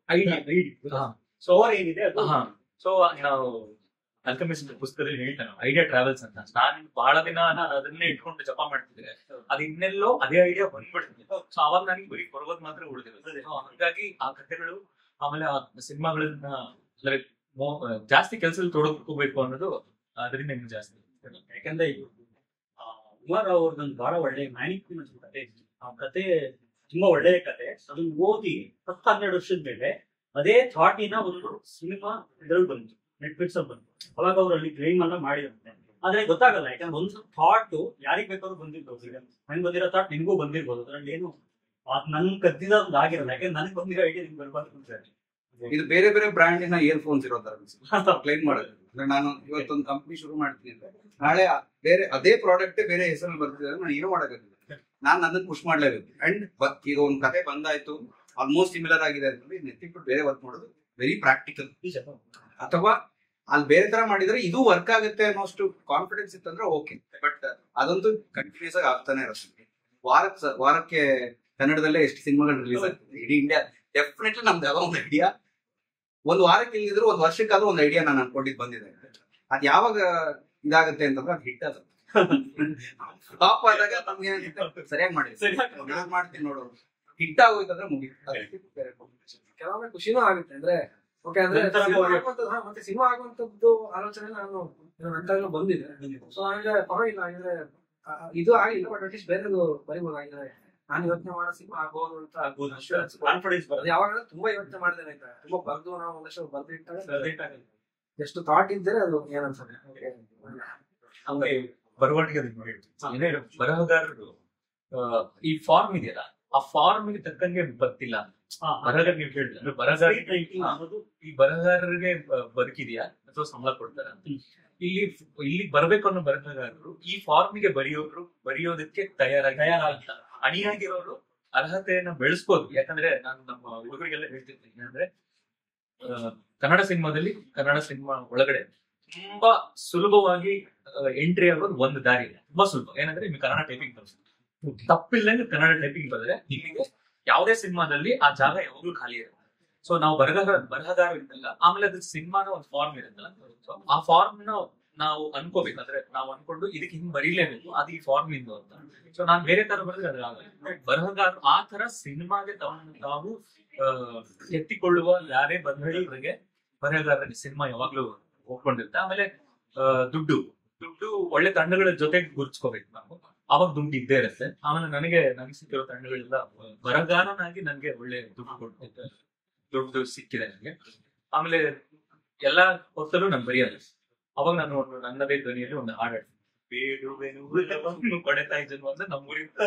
ಐಡಿಯಾ ಸೊ ಓವರ್ ಏನಿದೆ ಅದು ಸೊ ನಾವು ಅಲ್ಕಮಿಸ್ಟ್ ಪುಸ್ತಕದಲ್ಲಿ ಹೇಳ್ತಾನೆ ಐಡಿಯಾ ಟ್ರಾವೆಲ್ಸ್ ಅಂತ ನಾನು ಬಹಳ ದಿನ ನಾನು ಅದನ್ನೇ ಇಟ್ಕೊಂಡು ಜಪ ಮಾಡ್ತಿದ್ರೆ ಅದು ಇನ್ನೆಲ್ಲೋ ಅದೇ ಐಡಿಯಾ ಬಂದ್ಬಿಡ್ತಿದೆ ಸೊ ಅವಾಗ ನನಗೆ ಬರೀ ಕೊರಗೋದ್ ಮಾತ್ರ ಉಳಿದಿದೆ So ಹಾಗಾಗಿ ಆ ಕಥೆಗಳು ಆಮೇಲೆ ಆ ಸಿನಿಮಾಗಳನ್ನ ಅಂದ್ರೆ ಮೋ- ಜಾಸ್ತಿ ಕೆಲಸದಲ್ಲಿ ತೊಡಗಿಸ್ಕೋಬೇಕು ಅನ್ನೋದು ಅದರಿಂದ ಇನ್ನು ಜಾಸ್ತಿ ಯಾಕಂದ್ರೆ ಇದು, ಆ, ಉಮರ್ ಅವ್ರದ್ದೊಂದು ಬಹಳ ಒಳ್ಳೆ ಮ್ಯಾನಿಕ್ವಿನ್ ಅಂತ ಕತೆ ಇತ್ತು. ಆ ಕತೆ ತುಂಬಾ ಒಳ್ಳೆಯ ಕತೆ ಅದನ್ನ ಓದಿ ಹತ್ತು ಹನ್ನೆರಡು ವರ್ಷದ ಮೇಲೆ ಅದೇ ಥಾಟಿನ ಒಂದು ಸಿನಿಮಾ ಇದ್ರಲ್ಲಿ ಬಂತು ನೆಟ್ಫ್ಲಿಕ್ಸ್ ಅಲ್ಲಿ ಬಂತು ಅವಾಗ ಅವ್ರು ಅಲ್ಲಿ ಕ್ಲೈಮ್ ಎಲ್ಲ ಮಾಡಿದಂತೆ ಆದ್ರೆ ಗೊತ್ತಾಗಲ್ಲ ಯಾಕಂದ್ರೆ ಒಂದು ಥಾಟ್ ಯಾರಿಗ್ ಬೇಕಾದ್ರೂ ಬಂದಿರ್ಬೋದು ಈಗ ನಂಗೆ ಬಂದಿರೋ ಥಾಟ್ ನಿನ್ಗೂ ಬಂದಿರ್ಬೋದು ಅದ್ರಲ್ಲಿ ಏನು ಅದ್ ನನ್ ಕದ್ದಿದ ಒಂದು ಆಗಿರಲ್ಲ ಯಾಕಂದ್ರೆ ನನಗೆ ಬಂದಿರೋ ಐಡಿಯಾ ನಿಮ್ಗೆ ಬರ್ಬಾರ್ದು ಅಂತ ಇದು ಬೇರೆ ಬೇರೆ ಬ್ರ್ಯಾಂಡಿನ ಇಯರ್ ಫೋನ್ಸ್ ಇರೋ ತರ ಕ್ಲೈಮ್ ಮಾಡೋದು ಅಂದ್ರೆ ನಾನು ಇವತ್ತೊಂದು ಕಂಪ್ನಿ ಶುರು ಮಾಡ್ತೀನಿ ಅಂದ್ರೆ ನಾಳೆ ಆ- ಬೇರೆ ಅದೇ ಪ್ರಾಡಕ್ಟ್ ಬೇರೆ ಹೆಸರಲ್ಲಿ ಬರ್ತಿದೆ ಅಂದ್ರೆ ನಾನು ಏನು ಮಾಡೋಕ್ಕಾಗಿಲ್ಲ ನಾನು ಅದನ್ನ ಪುಷ್ ಮಾಡ್ಲೇಬೇಕು ಅಂಡ್ ಈಗ ಒಂದು ಕತೆ ಬಂದಾಯ್ತು ಆಲ್ಮೋಸ್ಟ್ ಸಿಮಿಲರ್ ಆಗಿದೆ ಅಂತಂದ್ರೆ ನೆತ್ತಿಬಿಟ್ಟು ಬೇರೆ ವರ್ಕ್ ಮಾಡೋದು ವೆರಿ ಪ್ರಾಕ್ಟಿಕಲ್ ಅಥವಾ ಅಲ್ಲಿ ಬೇರೆ ತರ ಮಾಡಿದ್ರೆ ಇದು ವರ್ಕ್ ಆಗುತ್ತೆ ಅನ್ನೋಷ್ಟು ಕಾನ್ಫಿಡೆನ್ಸ್ ಇತ್ತಂದ್ರೆ ಓಕೆ ಬಟ್ ಅದಂತೂ ಕಂಟಿನ್ಯೂಸ್ ಆಗಿ ಆಗ್ತಾನೆ ಇರುತ್ತೆ ವಾರಕ್ಕೆ ವಾರಕ್ಕೆ ಕನ್ನಡದಲ್ಲೇ ಎಷ್ಟು ಸಿನಿಮಾಗಳು ರಿಲೀಸ್ ಆಗ್ತದೆ ಇಡೀ ಇಂಡಿಯಾ ಡೆಫಿನೆಟ್ಲಿ ನಮ್ದು ಯಾವ್ದೋ ಒಂದು ಐಡಿಯಾ ಒಂದು ವಾರಕ್ಕೆ ಇಲ್ಲಿದ್ರು ಒಂದು ವರ್ಷಕ್ಕಾದ್ರೂ ಒಂದು ಐಡಿಯಾ ನಾನು ಅನ್ಕೊಂಡಿದ್ದು ಬಂದಿದೆ ಅದ್ ಯಾವಾಗ ಇದಾಗುತ್ತೆ ಅಂತಂದ್ರೆ ಅದು ಹಿಟ್ ಅದು ಫ್ಲಾಪ್ ಆದಾಗ ನಮ್ಗೆ ಏನಾಗುತ್ತೆ, ಸರಿಯಾಗಿ ಮಾಡಿ ನಾನ್ ಮಾಡ್ತೀನಿ ನೋಡೋರು ಹಿಟ್ ಆಗೋಯ್ತಂದ್ರೆ ಮುಗಿತು ಅದಕ್ಕೆ ಬೇರೆ competition. ಕೆಲವೊಮ್ಮೆ ಖುಷಿನೂ ಆಗುತ್ತೆ ಅಂದ್ರೆ ಓಕೆ ಅಂದ್ರೆ ನಂತರ ಸಿನಿಮಾ ಅವ್ರಿಗೆ- ಆಗುವಂಥದ್ದು- ಹಾ, ಮತ್ತೆ ಸಿನಿಮಾ ಆಗುವಂತದ್ದು ಆಲೋಚನೆ ನಾನು ನಂತರ ಬಂದಿದೆ ಸೊ ಹಾಗೆ ಪರವಾಗಿಲ್ಲ ಹಾಗಿದ್ರೆ ಆ, ಇದು ಆಗಿಲ್ಲ ಬಟ್ ಅಟ್ಲೀಸ್ಟ್ ಬೇರೆದು ಬರಿಬೋದಾಗಿದೆ ನಾನು ಯೋಚನೆ ಮಾಡೋ ಸಿನಿಮಾ ಆಗ್ಬೋದು ಅಂತ ಆಗ್ಬೋದು assurance ಬರುತ್ತೆ. ಕಾನ್ಫಿಡೆನ್ಸ್ ಅದು ಬರುತ್ತೆ ಯಾವಾಗ ತುಂಬಾ ಯೋಚನೆ ಮಾಡಿದ್ದೇನೆ ಆಯ್ತಾ ತುಂಬಾ ಬರ್ದು ನಾವು ಒಂದಷ್ಟು ಬರ್ದಿಟ್ಟಾಗ Result ಆಗಲ್ಲ. ಎಷ್ಟು ಥಾಟ್ ಇದ್ದರೆ ಅದು ಏನನ್ಸುತ್ತೆ Okay. ಹಂಗೆ ಬರವಣಿಗೆ ಅದು ಹೇಳ್ತೀನಿ. ಏನೇ ಇರು, ಬರಹಗಾರರು ಆ, ಈ ಫಾರ್ಮ್ ಇದೆಯಲ್ಲ ಆ ಫಾರ್ಮ್ ಗೆ ತಕ್ಕಂಗೆ ಬರ್ತಿಲ್ಲ ಹಾ, ಬರಹಗಾರ ನೀವು ಹೇಳಿದ್ರೆ ಅಂದ್ರೆ ಬರಹಗಾರ Street writing ಅನ್ನೋದು ಈ ಬರಹಗಾರರಿಗೆ ಬ- ಬದುಕಿದ್ಯಾ ಅಥವಾ ಸಂಬಳ ಕೊಡ್ತಾರ ಹ್ಮ್. ಇಲ್ಲಿ ಇಲ್ಲಿ ಬರ್ಬೇಕು ಅನ್ನೋ ಬರಹಗಾರರು ಈ ಫಾರ್ಮ್ ಗೆ ಬರೆಯೋರು ಬರೆಯೋದಕ್ಕೆ ತಯಾರಾಗಿ ತಯಾರಾಗಿ. ಅಣಿಯಾಗಿರೋರು ಅರ್ಹತೆಯನ್ನ ಬೆಳೆಸ್ಬೋದು ಯಾಕಂದ್ರೆ ನಾನು ನಮ್ಮ ಹುಡುಗರಿಗೆಲ್ಲ ಹೇಳ್ತಿರ್ತೀನಿ ಅಂದ್ರೆ ಆ, ಕನ್ನಡ ಸಿನಿಮಾದಲ್ಲಿ ಕನ್ನಡ ಸಿನಿಮಾ ಒಳಗಡೆ ತುಂಬಾ ಸುಲಭವಾಗಿ ಎಂಟ್ರಿ ಆಗೋದು ಒಂದು ದಾರಿ ಇದೆ ತುಂಬಾ ಸುಲಭ ಏನಂದ್ರೆ ನಿಮ್ಗೆ ಕನ್ನಡ ಟೈಪಿಂಗ್ ಬರುತ್ತೆ ತಪ್ಪಿಲ್ಲಂಗೆ ಕನ್ನಡ ಟೈಪಿಂಗ್ ಬಂದ್ರೆ ನಿಮಗೆ ಯಾವುದೇ ಸಿನಿಮಾದಲ್ಲಿ ಆ ಜಾಗ ಯಾವಾಗ್ಲೂ ಖಾಲಿ ಇರುತ್ತೆ ಸೊ ನಾವು ಬರಹಗಾರ ಬರಹಗಾರ ಇರ್ತಲ್ಲ ಆಮೇಲೆ ಅದು ಸಿನಿಮಾನ ಒಂದು ಫಾರ್ಮ್ ಇರುತ್ತಲ್ಲ ಸೊ ಆ ಫಾರ್ಮ್ ನ ನಾವು ಅನ್ಕೋಬೇಕು ಅಂದ್ರೆ ನಾವು ಅನ್ಕೊಂಡು ಇದಕ್ಕೆ ಹಿಂಗ್ ಬರೀಲೇಬೇಕು ಅದು ಈ ಫಾರ್ಮ್ ಇಂದು ಅಂತ ಸೊ ನಾನ್ ಬೇರೆ ತರ ಬರೆದ್ರೆ ಅದು ಆಗಲ್ಲ ಬರಹಗಾರ ಆ ತರ ಸಿನಿಮಾಗೆ ತಾವು ತಾವು ಆ, ಎತ್ತಿಕೊಳ್ಳುವ ಯಾರೇ ಬರಹಗಾರರಿಗೆ ಬರಹಗಾರರಿಗೆ ಸಿನಿಮಾ ಯಾವಾಗ್ಲೂ ಹೋಗ್ಕೊಂಡಿರುತ್ತೆ ಆಮೇಲೆ ಆ, ದುಡ್ಡು ದುಡ್ಡು ಒಳ್ಳೆ ತಂಡಗಳ ಜೊತೆಗೆ ಗುರ್ಸ್ಕೋಬೇಕು ನಾವು ಅವಾಗ ದುಡ್ಡು ಇದ್ದೇ ಇರುತ್ತೆ ಆಮೇಲೆ ನನಗೆ ನನಗೆ ಸಿಕ್ಕಿರೋ ತಂಡಗಳೆಲ್ಲ ಬರಹಗಾರನಾಗಿ ನನಗೆ ಒಳ್ಳೆ ದುಡ್ಡು ಕೊಡ್ತಿದ್ದೆ ದುಡ್ಡು ಸಿಕ್ಕಿದೆ ನನಗೆ ಆಮೇಲೆ ಎಲ್ಲಾ ಹೊತ್ತಲ್ಲೂ ನಾನು ಬರೆಯೋದು ಅವಾಗ ನಾನು ಒಂದು ನನ್ನದೇ ಧ್ವನಿಯಲ್ಲಿ ಒಂದು ಹಾಡು ಹಾಡ್ತೀನಿ. ಬೇಡುವೆನು ಉಲ್ಲವನ್ನು ಕೊಡೆತಾ ಇದ್ದನು ಅಂದ್ರೆ ನಮ್ಮೂರಿಂದ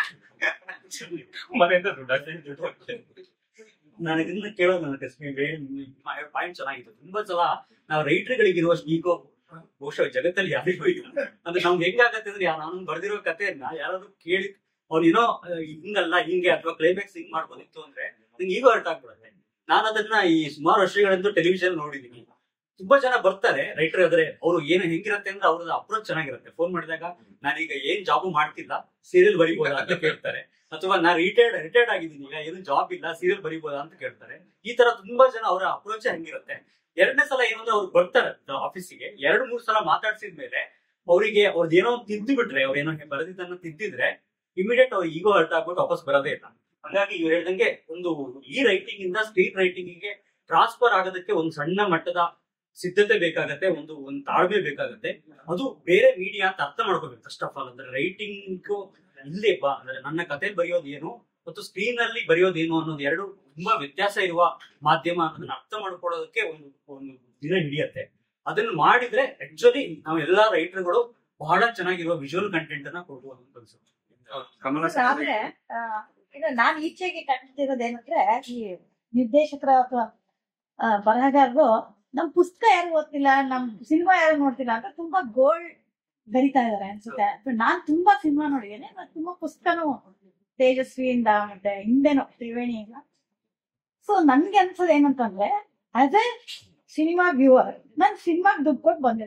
ಮನೆಯಿಂದ ದುಡ್ಡು ಹಾಕ್ತೀನಿ, ದುಡ್ಡು ಹಾಕ್ತೀನಿ. ನಾನು ಇದನ್ನ ಕೇಳೋದು ನನ್ನ ಪಾಯಿಂಟ್ ಚೆನ್ನಾಗಿತ್ತು ತುಂಬಾ ಸಲ ನಾವು ರೈಟರ್ಗಳಿಗೆ ಇರುವಷ್ಟು ಈಗೋ ಬಹುಶಃ ಜಗತ್ತಲ್ಲಿ ಯಾರಿಗೂ ಇಲ್ಲ ಅಂದ್ರೆ ನಮ್ಗೆ ಹೆಂಗಾಗತ್ತೆ ಅಂದ್ರೆ ನಾನು ಬರ್ದಿರೋ ಕಥೆಯನ್ನ ಯಾರಾದ್ರೂ ಕೇಳಿ ಅವ್ರು ಏನೋ ಆ, ಹಿಂಗಲ್ಲ ಹಿಂಗೆ ಅಥವಾ ಕ್ಲೈಮ್ಯಾಕ್ಸ್ ಹಿಂಗ್ ಮಾಡ್ಬೋದಿತ್ತು ಅಂದ್ರೆ ನಂಗೆ ಈಗೋ ಅರ್ಥ ಆಗ್ಬಿಡುತ್ತೆ ನಾನು ಅದನ್ನ ಈ ಸುಮಾರು ವರ್ಷಗಳಂತೂ ಟೆಲಿವಿಷನ್ ನೋಡಿದೀನಿ ತುಂಬಾ ಜನ ಬರ್ತಾರೆ ರೈಟರ್ ಆದ್ರೆ ಅವ್ರು ಏನು ಹೆಂಗಿರತ್ತೆ ಅಂದ್ರೆ ಅವ್ರದ್ದು ಅಪ್ರೋಚ್ ಚೆನ್ನಾಗಿರುತ್ತೆ ಫೋನ್ ಮಾಡಿದಾಗ ನಾನೀಗ ಏನ್ ಜಾಬು ಮಾಡ್ತಿಲ್ಲ ಸೀರಿಯಲ್ ಬರಿಬೋದಾ ಅಂತ ಕೇಳ್ತಾರೆ ಅಥವಾ ನಾ ರಿಟೈರ್ಡ್ ರಿಟೈರ್ಡ್ ಆಗಿದ್ದೀನಿ ಈಗ ಏನು ಜಾಬ್ ಇಲ್ಲ ಸೀರಿಯಲ್ ಬರಿಬೋದಾ ಅಂತ ಕೇಳ್ತಾರೆ ಈ ತರ ತುಂಬಾ ಜನ ಅವರ ಅಪ್ರೋಚ್ ಹಂಗಿರುತ್ತೆ ಎರಡನೇ ಸಲ ಏನಂದ್ರೆ ಅವ್ರು ಬರ್ತಾರೆ ಆಫೀಸಿಗೆ ಎರಡು ಮೂರು ಸಲ ಮಾತಾಡ್ಸಿದ ಮೇಲೆ ಅವರಿಗೆ ಅವ್ರದ್ದು ಏನೋ ಒಂದ್ ತಿದ್ದು ಬಿಟ್ರೆ ಅವ್ರು ಏನೋ ಬರೆದಿದ್ದನ್ನ ತಿದ್ದಿದ್ರೆ ಇಮಿಡಿಯೇಟ್ ಅವ್ರು ಈಗೋ ಅರ್ಥ ಆಗ್ಬಿಟ್ಟು ವಾಪಸ್ ಬರೋದೇ ಇಲ್ಲ ಹಾಗಾಗಿ ಇವ್ರು ಹೇಳ್ದಂಗೆ ಒಂದು ಈ ರೈಟಿಂಗ್ ಇಂದ ಸ್ಟ್ರೀಟ್ ರೈಟಿಂಗ್ ಗೆ ಟ್ರಾನ್ಸ್ಫರ್ ಆಗೋದಕ್ಕೆ ಒಂದು ಸಣ್ಣ ಮಟ್ಟದ ಸಿದ್ಧತೆ ಬೇಕಾಗತ್ತೆ ಒಂದು ಒಂದು ತಾಳ್ಮೆ ಬೇಕಾಗತ್ತೆ ಅದು ಬೇರೆ ಮೀಡಿಯಾ ಅಂತ ಅರ್ಥ ಮಾಡ್ಕೋಬೇಕು ಫಸ್ಟ್ ಆಫ್ ಆಲ್ ಅಂದ್ರೆ ರೈಟಿಂಗ್ ಇಲ್ಲೇ ಬಾ ಅಂದ್ರೆ ನನ್ನ ಕತೆ ಬರೆಯೋದು ಏನು ಮತ್ತು ಸ್ಕ್ರೀನ್ ಅಲ್ಲಿ ಬರೆಯೋದು ಏನು ಅನ್ನೋದು ಎರಡು ತುಂಬಾ ವ್ಯತ್ಯಾಸ ಇರುವ ಮಾಧ್ಯಮ ಅನ್ನೋದನ್ನ ಅರ್ಥ ಮಾಡ್ಕೊಳ್ಳೋದಕ್ಕೆ ಒಂದು ಒಂದು ದಿನ ಹಿಡಿಯತ್ತೆ ಅದನ್ನ ಮಾಡಿದ್ರೆ ಆಕ್ಚುಲಿ ನಾವು ಎಲ್ಲಾ ರೈಟರ್ಗಳು ಬಹಳ ಚೆನ್ನಾಗಿರುವ ವಿಜುವಲ್ ಕಂಟೆಂಟ್ ಅನ್ನ ಕೊಡ್ಬೋದು ಅಂತ ಅನ್ಸುತ್ತೆ ಕಮಲ ಆದ್ರೆ ಆ, ಇದು ನಾನ್ ಈಚೆಗೆ ಕಂಡಿರೋದೇನಂದ್ರೆ ಈ ನಿರ್ದೇಶಕರ ಅಥವಾ ಆ, ಬರಹಗಾರರು ನಮ್ ಪುಸ್ತಕ ಯಾರು ಓದ್ತಿಲ್ಲ ನಮ್ ಸಿನಿಮಾ ಯಾರು ನೋಡ್ತಿಲ್ಲ ಅಂತ ತುಂಬಾ ಗೋಲ್ಡ್ ಬರಿತಾ ಇದಾರೆ ಅನ್ಸುತ್ತೆ ಅಥವಾ ನಾನ್ ತುಂಬಾ ಸಿನಿಮಾ ನೋಡಿದ್ದೇನೆ ಮತ್ತೆ ತುಂಬಾ ಪುಸ್ತಕನೂ ತೇಜಸ್ವಿಯಿಂದ ಮತ್ತೆ ಹಿಂದೆನೋ ತ್ರಿವೇಣಿಯಿಂದ ಸೊ ನನ್ಗೆ ಅನ್ಸೋದು ಏನಂತಂದ್ರೆ ಆಸ್ ಎ ಸಿನಿಮಾ ವ್ಯೂವರ್ ನಾನ್ ಸಿನಿಮಾಗ್ ದುಡ್ಡು ಕೊಟ್ಟು ಬಂದಿರ್ತೀನಿ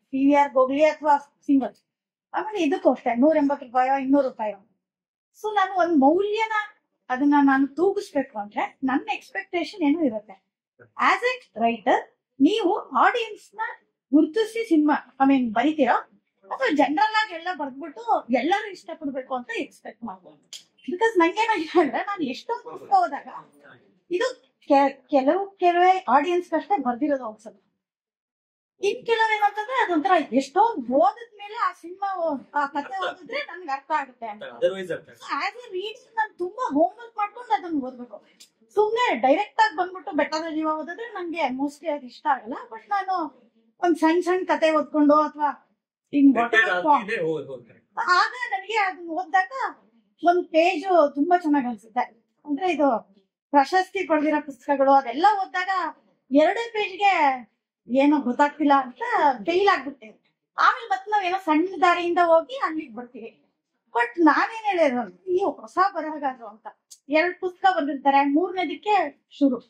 ಪಿ ವಿ ಆರ್ ಹೋಗ್ಲಿ ಅಥವಾ ಸಿಂಗಲ್ ಆಮೇಲೆ ಇದಕ್ಕೂ ಅಷ್ಟೇ ನೂರ ಎಂಬತ್ತು ರೂಪಾಯೋ ಇನ್ನೂರು ರೂಪಾಯೋ ಸೊ ನಾನು ಒಂದ್ ಮೌಲ್ಯನ ಅದನ್ನ ನಾನು ತೂಗಿಸ್ಬೇಕು ಅಂದ್ರೆ ನನ್ನ ಎಕ್ಸ್ಪೆಕ್ಟೇಷನ್ ಏನೋ ಇರುತ್ತೆ ಆಸ್ ಎ ರೈಟರ್ ನೀವು ಆಡಿಯನ್ಸ್ ನ ಗುರುತಿಸಿ ಸಿನಿಮಾ ಐ ಮೀನ್ ಬರಿತೀರಾ ಅಥವಾ ಜನರಲ್ ಆಗಿ ಎಲ್ಲ ಬರ್ದ್ಬಿಟ್ಟು ಎಲ್ಲರೂ ಇಷ್ಟಪಡ್ಬೇಕು ಅಂತ ಎಕ್ಸ್ಪೆಕ್ಟ್ ಮಾಡ್ಬೋದು ಬಿಕಾಸ್ ನಂಗೇನಾಗಿದೆ ಅಂದ್ರೆ ನಾನು ಎಷ್ಟೊಂದು ಪುಸ್ತಕ ಹೋದಾಗ ಇದು ಕೆ- ಕೆಲವು ಕೆಲವೇ ಆಡಿಯನ್ಸ್ ಅಷ್ಟೇ ಬರ್ದಿರೋದು ಅನ್ಸುತ್ತೆ ಇನ್ ಕೆಲವು ಏನಂತಂದ್ರೆ ಅದೊಂಥರ ಎಷ್ಟೋ ಓದಿದ್ಮೇಲೆ ಆ ಸಿನಿಮಾ ಆ ಕಥೆ ಓದಿದ್ರೆ ನನ್ಗೆ ಅರ್ಥ ಆಗುತ್ತೆ ಅಂತ ಅದರ್ವೈಸ್ ಅರ್ಥ ಆಸ್ ಎ ರೀಡರ್ ನಾನು ತುಂಬಾ ಹೋಮ್ ವರ್ಕ್ ಮಾಡ್ಕೊಂಡು ಅದನ್ನ ಓದ್ಬೇಕು ಸುಮ್ನೆ ಡೈರೆಕ್ಟ್ ಆಗಿ ಬಂದ್ಬಿಟ್ಟು ಬೆಟ್ಟದ ಜೀವ ಓದಿದ್ರೆ ನಂಗೆ ಮೋಸ್ಟ್ಲಿ ಅದು ಇಷ್ಟ ಆಗಲ್ಲ ಬಟ್ ನಾನು ಒಂದ್ ಸಣ್ಣ ಸಣ್ಣ ಕತೆ ಓದ್ಕೊಂಡು ಅಥವಾ ಹಿಂಗ್ whatever form- ಆಗ ನನಗೆ ಅದನ್ನ ಓದಿದಾಗ ಒಂದ್ ಪೇಜ್ ತುಂಬಾ ಚೆನ್ನಾಗ್ ಅನ್ಸುತ್ತೆ ಅಂದ್ರೆ ಇದು ಪ್ರಶಸ್ತಿ ಪಡೆದಿರೋ ಪುಸ್ತಕಗಳು ಅದೆಲ್ಲ ಓದಿದಾಗ ಎರಡೇ ಪೇಜ್ಗೆ ಏನೋ ಗೊತ್ತಾಗ್ತಿಲ್ಲ ಅಂತ ಫೇಲ್ ಆಗ್ಬಿಡ್ತೇವೆ ಆಮೇಲೆ ಮತ್ತೆ ನಾವೇನೋ ಸಣ್ಣ ದಾರಿಯಿಂದ ಹೋಗಿ ಅಲ್ಲಿಗೆ ಬರ್ತೀವಿ ಬಟ್ ನಾನೇನ್ ಹೇಳಿದ್ರು ಈ ಹೊಸ ಬರಹಗಾರರು ಅಂತ ಎರಡ್ ಪುಸ್ತಕ ಬಂದಿರ್ತಾರೆ ಮೂರನೇದಕ್ಕೆ ಶುರು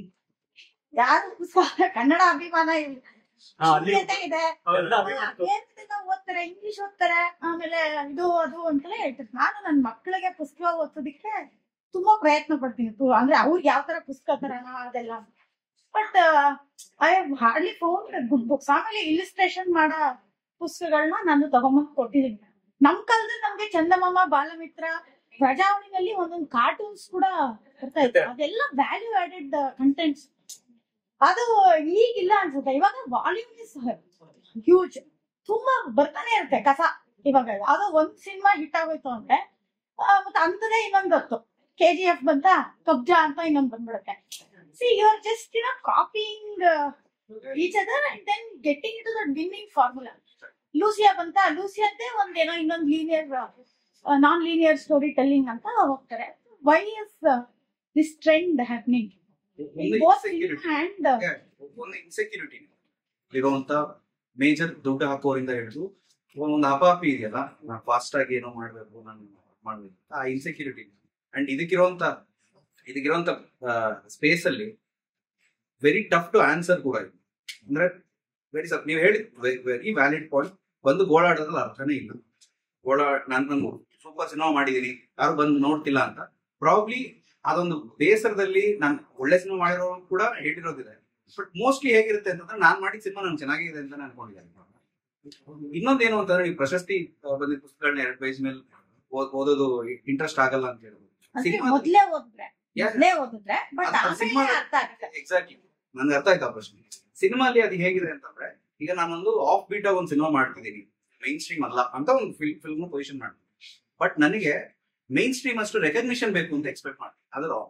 ಯಾರು ಪುಸ್ತಕ ಕನ್ನಡ ಅಭಿಮಾನ ಇಲ್ಲ ಹಾ, ಅಲ್ಲಿ ಶೂನ್ಯತೆ ಇದೆ ಅವೆಲ್ಲ ಅಭಿಮಾನ. ಏನ್ ಓದ್ತಾರೆ ಇಂಗ್ಲಿಷ್ ಓದ್ತಾರೆ ಆಮೇಲೆ ಇದು ಅದು ಅಂತೆಲ್ಲ ಹೇಳ್ತಾರೆ ನಾನು ನನ್ನ ಮಕ್ಕಳಿಗೆ ಪುಸ್ತಕ ಓದ್ಸೋದಿಕ್ಕೆ ತುಂಬಾ ಪ್ರಯತ್ನ ಪಡ್ತೀನಿ ತು- ಅಂದ್ರೆ ಅವ್ರಿಗೆ ಯಾವ ತರ ಪುಸ್ತಕ ತರೋಣ ಅದೆಲ್ಲ but I hardly found good books ಆಮೇಲೆ ಇಲಿಸ್ಟ್ರೇಷನ್ ಮಾಡೋ ಪುಸ್ತಕಗಳನ್ನ ನಾನು ತಗೊಂಬಂದ್ ಕೊಟ್ಟಿದ್ದೀನಿ ನಮ್ ಕಾಲದಲ್ಲಿ ನಮ್ಗೆ ಚಂದಮಾಮ ಬಾಲಮಿತ್ರ ಪ್ರಜಾವಣಿನಲ್ಲಿ ಒಂದೊಂದು ಕಾರ್ಟೂನ್ಸ್ ಕೂಡ ಬರ್ತಾ ಇತ್ತು ಅದೆಲ್ಲ ವ್ಯಾಲ್ಯೂ ಆಡೆಡ್ ಕಂಟೆಂಟ್ಸ್ ಅದು ಈಗಿಲ್ಲ ಅನ್ಸುತ್ತೆ ಇವಾಗ ವಾಲ್ಯೂಮ್ ಇಸ್ ಹ್ಯೂಜ್ ತುಂಬಾ ಬರ್ತಾನೆ ಇರುತ್ತೆ ಕಸ ಇವಾಗ ಯಾವ್ದೋ ಒಂದ್ ಸಿನಿಮಾ ಹಿಟ್ ಆಗೋಯ್ತು ಅಂದ್ರೆ ಆ, ಮತ್ತೆ ಅಂತದೇ ಇನ್ನೊಂದು ಹೊತ್ತು ಕೆ ಜಿ ಎಫ್ ಬಂತ ಕಬ್ಜಾ ಅಂತ ಇನ್ನೊಂದು ಬಂದ್ಬಿಡುತ್ತೆ see you are just you copying each other and then getting to that winning formula Lucia ಬಂತ ಲೂಸಿಯಾದ್ದೇ ಒಂದೇನೋ ಇನ್ನೊಂದು linear non linear story telling ಅಂತ ಹೋಗ್ತಾರೆ why is this trend happening ಒಂದು both insecurity. film and Yeah, ಒಂದು insecurity ಇರುವಂತ major ದುಡ್ಡು ಹಾಕೋರಿಂದ ಹಿಡಿದು ಒಂದೊಂದು ಅಪಾಪಿ ಇದೆಯಲ್ಲ ನಾನು ಫಾಸ್ಟ್ ಆಗಿ ಏನೋ ಮಾಡ್ಬೇಕು ನಾನು ಮಾಡ್ಬೇಕು ಆ ಇನ್ಸೆಕ್ಯೂರಿಟಿ ಅಂಡ್ ಇದಕ್ಕಿರುವಂತ ಇದಕ್ಕಿರುವಂತ ಸ್ಪೇಸ್ ಅಲ್ಲಿ ವೆರಿ ಟಫ್ ಟು ಆನ್ಸರ್ ಕೂಡ ಇದೆ ಅಂದ್ರೆ ವೆರಿ ಸಪ್ ನೀವು ಹೇಳಿ ವೆರಿ ವ್ಯಾಲಿಡ್ ಪಾಯಿಂಟ್ ಬಂದು ಗೋಳಾಡೋದ್ರಲ್ಲಿ ಅರ್ಥನೇ ಇಲ್ಲ ಗೋಳಾ ನಾನು ನಾನು ಸೂಪರ್ ಸಿನಿಮಾ ಮಾಡಿದೀನಿ ಯಾರು ಬಂದು ನೋಡ್ತಿಲ್ಲ ಅಂತ ಪ್ರಾಬ್ಲಿ ಅದೊಂದು ಬೇಸರದಲ್ಲಿ ನಾನು ಒಳ್ಳೆ ಸಿನಿಮಾ ಮಾಡಿರೋ ಕೂಡ ಹೇಳಿರೋದಿದೆ ಬಟ್ ಮೋಸ್ಟ್ಲಿ ಹೇಗಿರುತ್ತೆ ಅಂತಂದ್ರೆ ನಾನ್ ಮಾಡಿದ ಸಿನಿಮಾ ನಂಗೆ ಚೆನ್ನಾಗಿದೆ ಅಂತ ಅನ್ಕೊಂಡಿದ್ದೇನೆ ಇನ್ನೊಂದೇನು ಅಂತಂದ್ರೆ ಈ ಪ್ರಶಸ್ತಿ ಆ, ಬಂದಿದ್ದ ಪುಸ್ತಕಗಳನ್ನ ಎರಡು ಪೇಜ್ ಮೇಲೆ ಓದ್- ಓದೋದು ಇಂಟ್ರೆಸ್ಟ್ ಆಗಲ್ಲ ಅಂತ ಹೇಳೋದು ಅಂದ್ರೆ ಸಿನಿಮಾ ಮೊದ್ಲೇ ಓದಿದ್ರೆ Yeah. ಮೊದ್ಲೇ ಓದಿದ್ರೆ ಬಟ್ ಅದು ಆಮೇಲೆ ಸಿನಿಮಾ- ಅರ್ಥ ಆಗುತ್ತೆ ಎಕ್ಸಾಕ್ಟ್ಲಿ ನನ್ಗೆ ಅರ್ಥ ಆಯ್ತು ಆ ಪ್ರಶ್ನೆ ಸಿನಿಮಾಲಿ ಅದು ಹೇಗಿದೆ ಅಂತಂದ್ರೆ ಈಗ ನಾನೊಂದು ಆಫ್ ಬೀಟ್ ಒಂದು ಸಿನಿಮಾ ಮಾಡ್ತಿದ್ದೀನಿ ಮೈನ್ ಸ್ಟ್ರೀಮ್ ಅಲ್ಲ ಅಂತ ಒಂದು ಫಿಲ್ಮ್ ಫಿಲ್ಮ್ ಪೊಸಿಷನ್ ಮಾಡ್ತೀನಿ ಬಟ್ ನನಗೆ ಮೈನ್ ಸ್ಟ್ರೀಮ್ ಅಷ್ಟು ರೆಕಗ್ನಿಷನ್ ಬೇಕು ಅಂತ ಎಕ್ಸ್ಪೆಕ್ಟ್ ಮಾಡ್ತೀನಿ ಅದು wrong.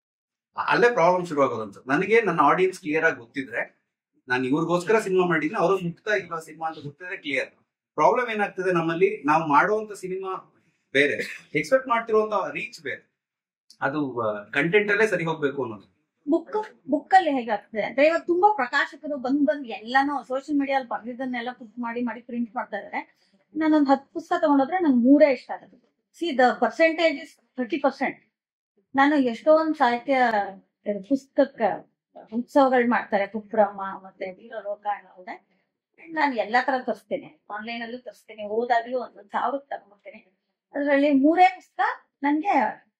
ಅಲ್ಲೇ ಪ್ರಾಬ್ಲಮ್ ಶುರು ಆಗೋದಂತ ನನಗೆ ನನ್ನ ಆಡಿಯನ್ಸ್ ಕ್ಲಿಯರ್ ಆಗಿ ಗೊತ್ತಿದ್ರೆ ನಾನು ಇವ್ರಿಗೋಸ್ಕರ ಸಿನಿಮಾ ಮಾಡಿದ್ದೀನಿ ಅವರು ಮುಕ್ತ ಇಲ್ಲ ಸಿನಿಮಾ ಅಂತ ಗೊತ್ತಿದ್ರೆ ಕ್ಲಿಯರ್ ಪ್ರಾಬ್ಲಮ್ ಏನಾಗ್ತದೆ ನಮ್ಮಲ್ಲಿ ನಾವು ಮಾಡುವಂತ ಸಿನಿಮಾ ಬೇರೆ ಎಕ್ಸ್ಪೆಕ್ಟ್ ಮಾಡ್ತಿರುವಂತ ರೀಚ್ ಬೇರೆ ಅದು ಕಂಟೆಂಟ್ ಅಲ್ಲೇ ಸರಿ ಹೋಗ್ಬೇಕು ಅನ್ನೋದು ಬುಕ್ ಬುಕ್ ಅಲ್ಲಿ ಹೇಗಾಗ್ತದೆ ಅಂದ್ರೆ ಇವಾಗ ತುಂಬಾ ಪ್ರಕಾಶಕರು ಬಂದ್ ಬಂದ್ ಎಲ್ಲಾನು ಸೋಷಿಯಲ್ ಮೀಡಿಯಲ್ಲಿ ಬರ್ದಿದ್ದನ್ನೆಲ್ಲ ಪುಟ್ ಮಾಡಿ ಮಾಡಿ ಪ್ರಿಂಟ್ ಮಾಡ್ತಾ ಇದಾರೆ ನಾನೊಂದ್ ಹತ್ತು ಪುಸ್ತಕ ತಗೊಂಡೋದ್ರೆ ನಂಗೆ ಮೂರೇ ಇಷ್ಟ ಆಗುತ್ತೆ see the percentage is thirty percent ನಾನು ಎಷ್ಟೊಂದ್ ಸಾಹಿತ್ಯ ಇದು ಪುಸ್ತಕ ಉತ್ಸವಗಳು ಮಾಡ್ತಾರೆ ಕುಪ್ರಮ್ಮ ಮತ್ತೆ ವೀರಲೋಕ ಅನ್ನೋದೆ ನಾನು ಎಲ್ಲಾ ತರ ತರಿಸ್ತೇನೆ ಆನ್ಲೈನ್ ಅಲ್ಲೂ ತರಿಸ್ತೇನೆ ಹೋದಾಗ್ಲೂ ಒಂದೊಂದ್ ಸಾವಿರಕ್ಕೆ ತಗೊಂಡ್ಬರ್ತೇನೆ ಅದ್ರಲ್ಲಿ ಮೂರೇ ಪುಸ್ತಕ ನನ್ಗೆ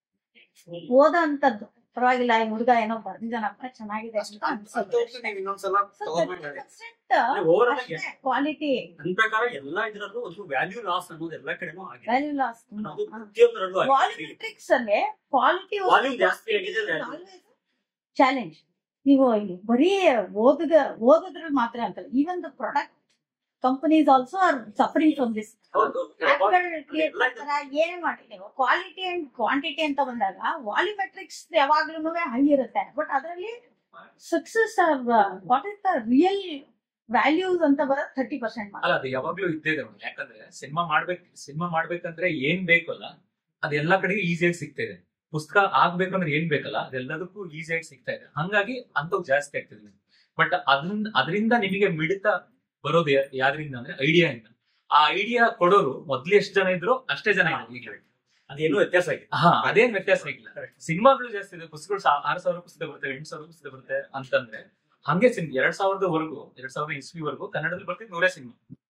ಓದೋ ಅಂತದ್ದು ಪರವಾಗಿಲ್ಲ ಈ ಹುಡುಗ ಏನೋ ಬರ್ದಿದ್ದಾನಪ್ಪ ಚೆನ್ನಾಗಿದೆ ಅಂತ ಅಂತವ್ರ್ದು ನೀವು ಇನ್ನೊಂದ್ಸಲ ತಗೊಂಡ್ಮೇಲೆ overall ಆಗಿ ಕ್ವಾಲಿಟಿ ನನ್ನ ಪ್ರಕಾರ ಎಲ್ಲಾ ಇದ್ರಲ್ಲೂ ಒಂದು ವ್ಯಾಲ್ಯೂ ಲಾಸ್ ಅನ್ನೋದು ಎಲ್ಲಾ ಕಡೆನೂ ಆಗಿದೆ ವ್ಯಾಲ್ಯೂ ಲಾಸ್ ಅದು ಪ್ರತಿಯೊಂದರಲ್ಲೂ ಆಗಿದೆ ವಾಲ್ಯೂಮೆಟ್ರಿಕ್ಸ್ ಅಲ್ಲಿ ಕ್ವಾಲಿಟಿ Volume ಜಾಸ್ತಿ ಆಗಿದೆ, value. ಚಾಲೆಂಜ್ ನೀವು ಇಲ್ಲಿ ಬರೀ ಓದದ ಓದೋದ್ರಲ್ಲಿ ಮಾತ್ರ ಅಂತಲ್ಲ even the product companies also are suffering from this ಹೌದು. ಕ್ರಿಯೇಟ್ ಮಾಡ್ತಾರ ಏನೇ ಮಾಡಿ ನೀವು ಕ್ವಾಲಿಟಿ ಅಂಡ್ ಕ್ವಾಂಟಿಟಿ ಅಂತ ಬಂದಾಗ ವಾಲ್ಯೂಮೆಟ್ರಿಕ್ಸ್ ಯಾವಾಗ್ಲೂ ಹೈ ಇರುತ್ತೆ ಬಟ್ ಅದರಲ್ಲಿ success what is the real values ಅಂತ ಬರೋದು ಥರ್ಟಿ ಪರ್ಸೆಂಟ್ ಅಲ್ಲ ಅದು ಯಾವಾಗ್ಲೂ ಇದ್ದೇ ಇದೆ ಮೇಡಮ್. ಯಾಕಂದ್ರೆ ಸಿನಿಮಾ ಮಾಡ್ಬೇಕು ಸಿನಿಮಾ ಮಾಡ್ಬೇಕಂದ್ರೆ ಏನ್ ಬೇಕಲ್ಲ ಅದೆಲ್ಲಾ ಕಡೆಗೆ ಈಸಿಯಾಗಿ ಸಿಗ್ತಾ ಇದೆ ಪುಸ್ತಕ ಆಗ್ಬೇಕಂದ್ರೆ ಏನ್ ಬೇಕಲ್ಲ ಅದೆಲ್ಲದಕ್ಕೂ ಈಸಿಯಾಗಿ ಸಿಗ್ತಾ ಇದೆ ಹಂಗಾಗಿ ಅಂತವ್ ಜಾಸ್ತಿ ಆಗ್ತಿದೆ ಬಟ್ ಅದರಿಂದ ಅದರಿಂದ ನಿಮಗೆ ಮಿಡಿತ ಬರೋದು ಯಾ- ಯಾವ್ದ್ರಿಂದ ಅಂದ್ರೆ ಐಡಿಯಾ ಇಂದ ಆ ಐಡಿಯಾ ಕೊಡೋರು ಮೊದ್ಲು ಎಷ್ಟು ಜನ ಇದ್ರು ಅಷ್ಟೇ ಜನ ಇದ್ದಾರೆ ಈಗಲೇ ಅದೇನು ವ್ಯತ್ಯಾಸ ಆಗಿದೆ ಹಾ ಅದೇನ್ ವ್ಯತ್ಯಾಸ ಆಗಿಲ್ಲ ಸಿನಿಮಾಗಳು ಜಾಸ್ತಿ ಇದೆ ಪುಸ್ತಕಗಳು ಸಾ- ಆರ್ ಸಾವಿರ ಪುಸ್ತಕ ಬರುತ್ತೆ ಎಂಟು ಸಾವಿರ ಪುಸ್ತಕ ಬರುತ್ತೆ ಅಂತಂದ್ರೆ ಹಂಗೆ ಸಿನ್ ಎರಡ್ ಸಾವಿರದವರೆಗೂ ಎರಡ್ ಸಾವಿರದ ಇಸ್ವಿವರೆಗೂ ಕನ್ನಡದಲ್ಲಿ ಬರ್ತಿದ್ ನೂರೇ ಸಿನಿಮಾ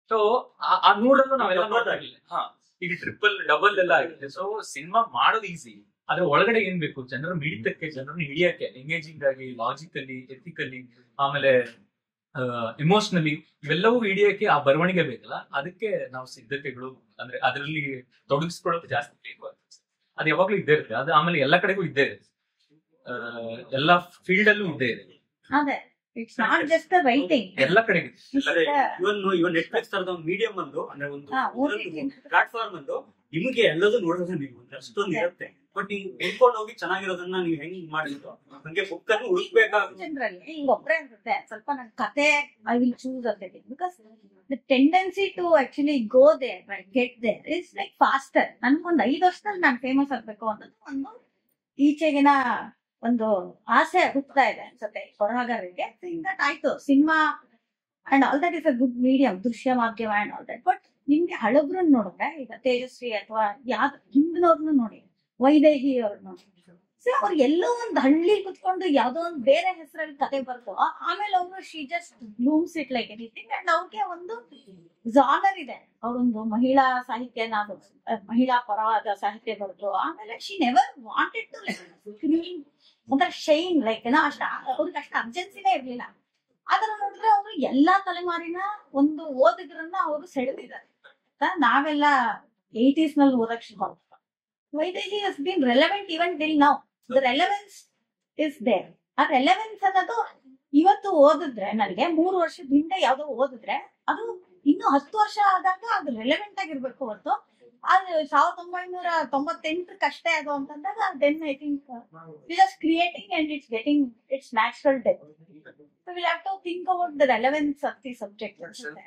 ಸೊ ಆ ನೂರಲ್ಲೂ ನಾವೆಲ್ಲ ನೋಡ್ದಾಗಿಲ್ಲ ಹಾ ಈಗ ಟ್ರಿಪಲ್ ಡಬಲ್ ಎಲ್ಲ ಆಗಿದೆ ಸೊ ಸಿನಿಮಾ ಮಾಡೋದು ಈಸಿ ಆದ್ರೆ ಒಳಗಡೆ ಏನ್ ಬೇಕು ಜನರ ಮಿಡಿತಕ್ಕೆ ಜನರನ್ನ ಹಿಡಿಯಕ್ಕೆ ಎಂಗೇಜಿಂಗ್ ಆಗಿ ಲಾಜಿಕಲಿ ಎಥಿಕಲಿ ಆಮೇಲೆ ಇಮೋಷನಲಿ ಇವೆಲ್ಲವೂ ಹಿಡಿಯಕ್ಕೆ ಆ ಬರವಣಿಗೆ ಬೇಕಲ್ಲ ಅದಕ್ಕೆ ನಾವು ಸಿದ್ಧತೆಗಳು ಅಂದ್ರೆ ಅದರಲ್ಲಿ ತೊಡಗಿಸ್ಕೊಳ್ಳೋದು ಜಾಸ್ತಿ ಬೇಕು ಅಂತ ಅದು ಯಾವಾಗ್ಲೂ ಇದ್ದೇ ಇರುತ್ತೆ ಅದು ಆಮೇಲೆ ಎಲ್ಲ ಕಡೆಗೂ ಇದ್ದೇ ಇದೆ ಆ, ಎಲ್ಲ ಫೀಲ್ಡ್ ಅಲ್ಲೂ ಇದ್ದೇ ಇದೆ ಅದೇ it's not just the writing ಎಲ್ಲ ಕಡೆಗೂ ಇವನ್ ಇವನ್ ನೆಟ್ಫ್ಲಿಕ್ಸ್ ತರದ ಒಂದು ಮೀಡಿಯಂ ಒಂದು ಅಂದ್ರೆ ಒಂದು ಹಾ, OTT. ಪ್ಲಾಟ್ಫಾರ್ಮ್ ಒಂದು ನಿಮಗೆ ಎಲ್ಲದೂ ನೋಡೋದು ನೀವು ಒಂದು ಅಷ್ಟೊಂದು ಇರುತ್ತೆ ಬಟ್ ನೀವು ಹುಡ್ಕೊಂಡು ಹೋಗಿ ಚೆನ್ನಾಗಿರೋದನ್ನ ನೀವು ಹೆಂಗ್ ಮಾಡಿದ್ರು ಹಂಗೆ ಬುಕ್ ಅನ್ನು ಹುಡುಕ್ಬೇಕಾಗುತ್ತೆ ಜನರಲ್ಲಿ ಹಿಂಗ್ ಒಬ್ರೇ ಅನ್ಸುತ್ತೆ ಸ್ವಲ್ಪ ನನ್ ಕತೆ ಐ ವಿಲ್ ಚೂಸ್ ಅಂತ because the tendency to actually go there right get there is like faster ನನ್ಗೊಂದ್ ಐದು ವರ್ಷದಲ್ಲಿ ನಾನು ಫೇಮಸ್ ಆಗ್ಬೇಕು ಅನ್ನೋದು ಒಂದು ಈಚೆಗಿನ ಒಂದು ಆಸೆ ಹುಟ್ತಾ ಇದೆ ಅನ್ಸುತ್ತೆ ಬರಹಗಾರರಿಗೆ ದಟ್ ಆಯ್ತು cinema and all that is a good medium ದೃಶ್ಯ ಮಾಧ್ಯಮ ಅಂಡ್ ಆಲ್ ದಟ್ ಬಟ್ ನಿಮ್ಗೆ ಹಳಬ್ರನ್ನ ನೋಡಿದ್ರೆ ಈಗ ತೇಜಸ್ವಿ ಅಥವಾ ಯಾವ್ದು ಹಿಂದಿನವ್ರನ್ನ ನೋಡಿ ವೈದೇಹಿ ಅವ್ರನ್ನ ಸೊ ಅವ್ರು ಎಲ್ಲೋ ಒಂದು ಹಳ್ಳಿ ಕುತ್ಕೊಂಡು ಯಾವ್ದೋ ಒಂದು ಬೇರೆ ಹೆಸರಲ್ಲಿ ಕತೆ ಬರ್ತು ಆ- ಆಮೇಲೆ ಅವರು she just blooms it like anything and ಅವ್ರಿಗೆ ಒಂದು ಜಾನರ್ ಇದೆ ಅವರೊಂದು ಮಹಿಳಾ ಸಾಹಿತ್ಯನ ಅದು, ಅಹ್, ಮಹಿಳಾ ಪರವಾದ ಸಾಹಿತ್ಯ ಬರೆದು ಆಮೇಲೆ she never wanted to like ಒಂಥರ ಶೈನ್ ಲೈಕ್ ಏನೋ ಅಷ್ಟ ಅವ್ರಿಗೆ ಅಷ್ಟು ಅರ್ಜೆನ್ಸಿನೇ ಇರ್ಲಿಲ್ಲ ಆತರ ನೋಡಿದ್ರೆ ಅವರು ಎಲ್ಲಾ ತಲೆಮಾರಿನ ಒಂದು ಓದಿದ್ರನ್ನ ಅವರು ಸೆಳೆದಿದ್ದಾರೆ ಆಯ್ತಾ? ನಾವೆಲ್ಲ ಏಟೀಸ್ ನಲ್ಲಿ ಓದಕ್ ಶುರು ಮಾಡ್ತೀವಿ. Vaidehi has been relevant even till now the relevance is there ಆ ರೆಲೆವೆನ್ಸ್ ಅನ್ನೋದು ಇವತ್ತು ಓದಿದ್ರೆ ನನಗೆ ಮೂರು ವರ್ಷದ ಹಿಂದೆ ಯಾವ್ದೋ ಓದಿದ್ರೆ ಅದು ಇನ್ನು ಹತ್ತು ವರ್ಷ ಆದಾಗ ಅದು ರೆಲೆವೆಂಟ್ ಆಗಿರ್ಬೇಕು ಹೊರತು ಅದು ಸಾವಿರದ ಒಂಬೈನೂರ ತೊಂಬತ್ತೆಂಟಕ್ಕಷ್ಟೇ ಅದು ಅಂತಂದಾಗ then I think just creating and it's getting it's natural death so will have to think about the relevance of the subject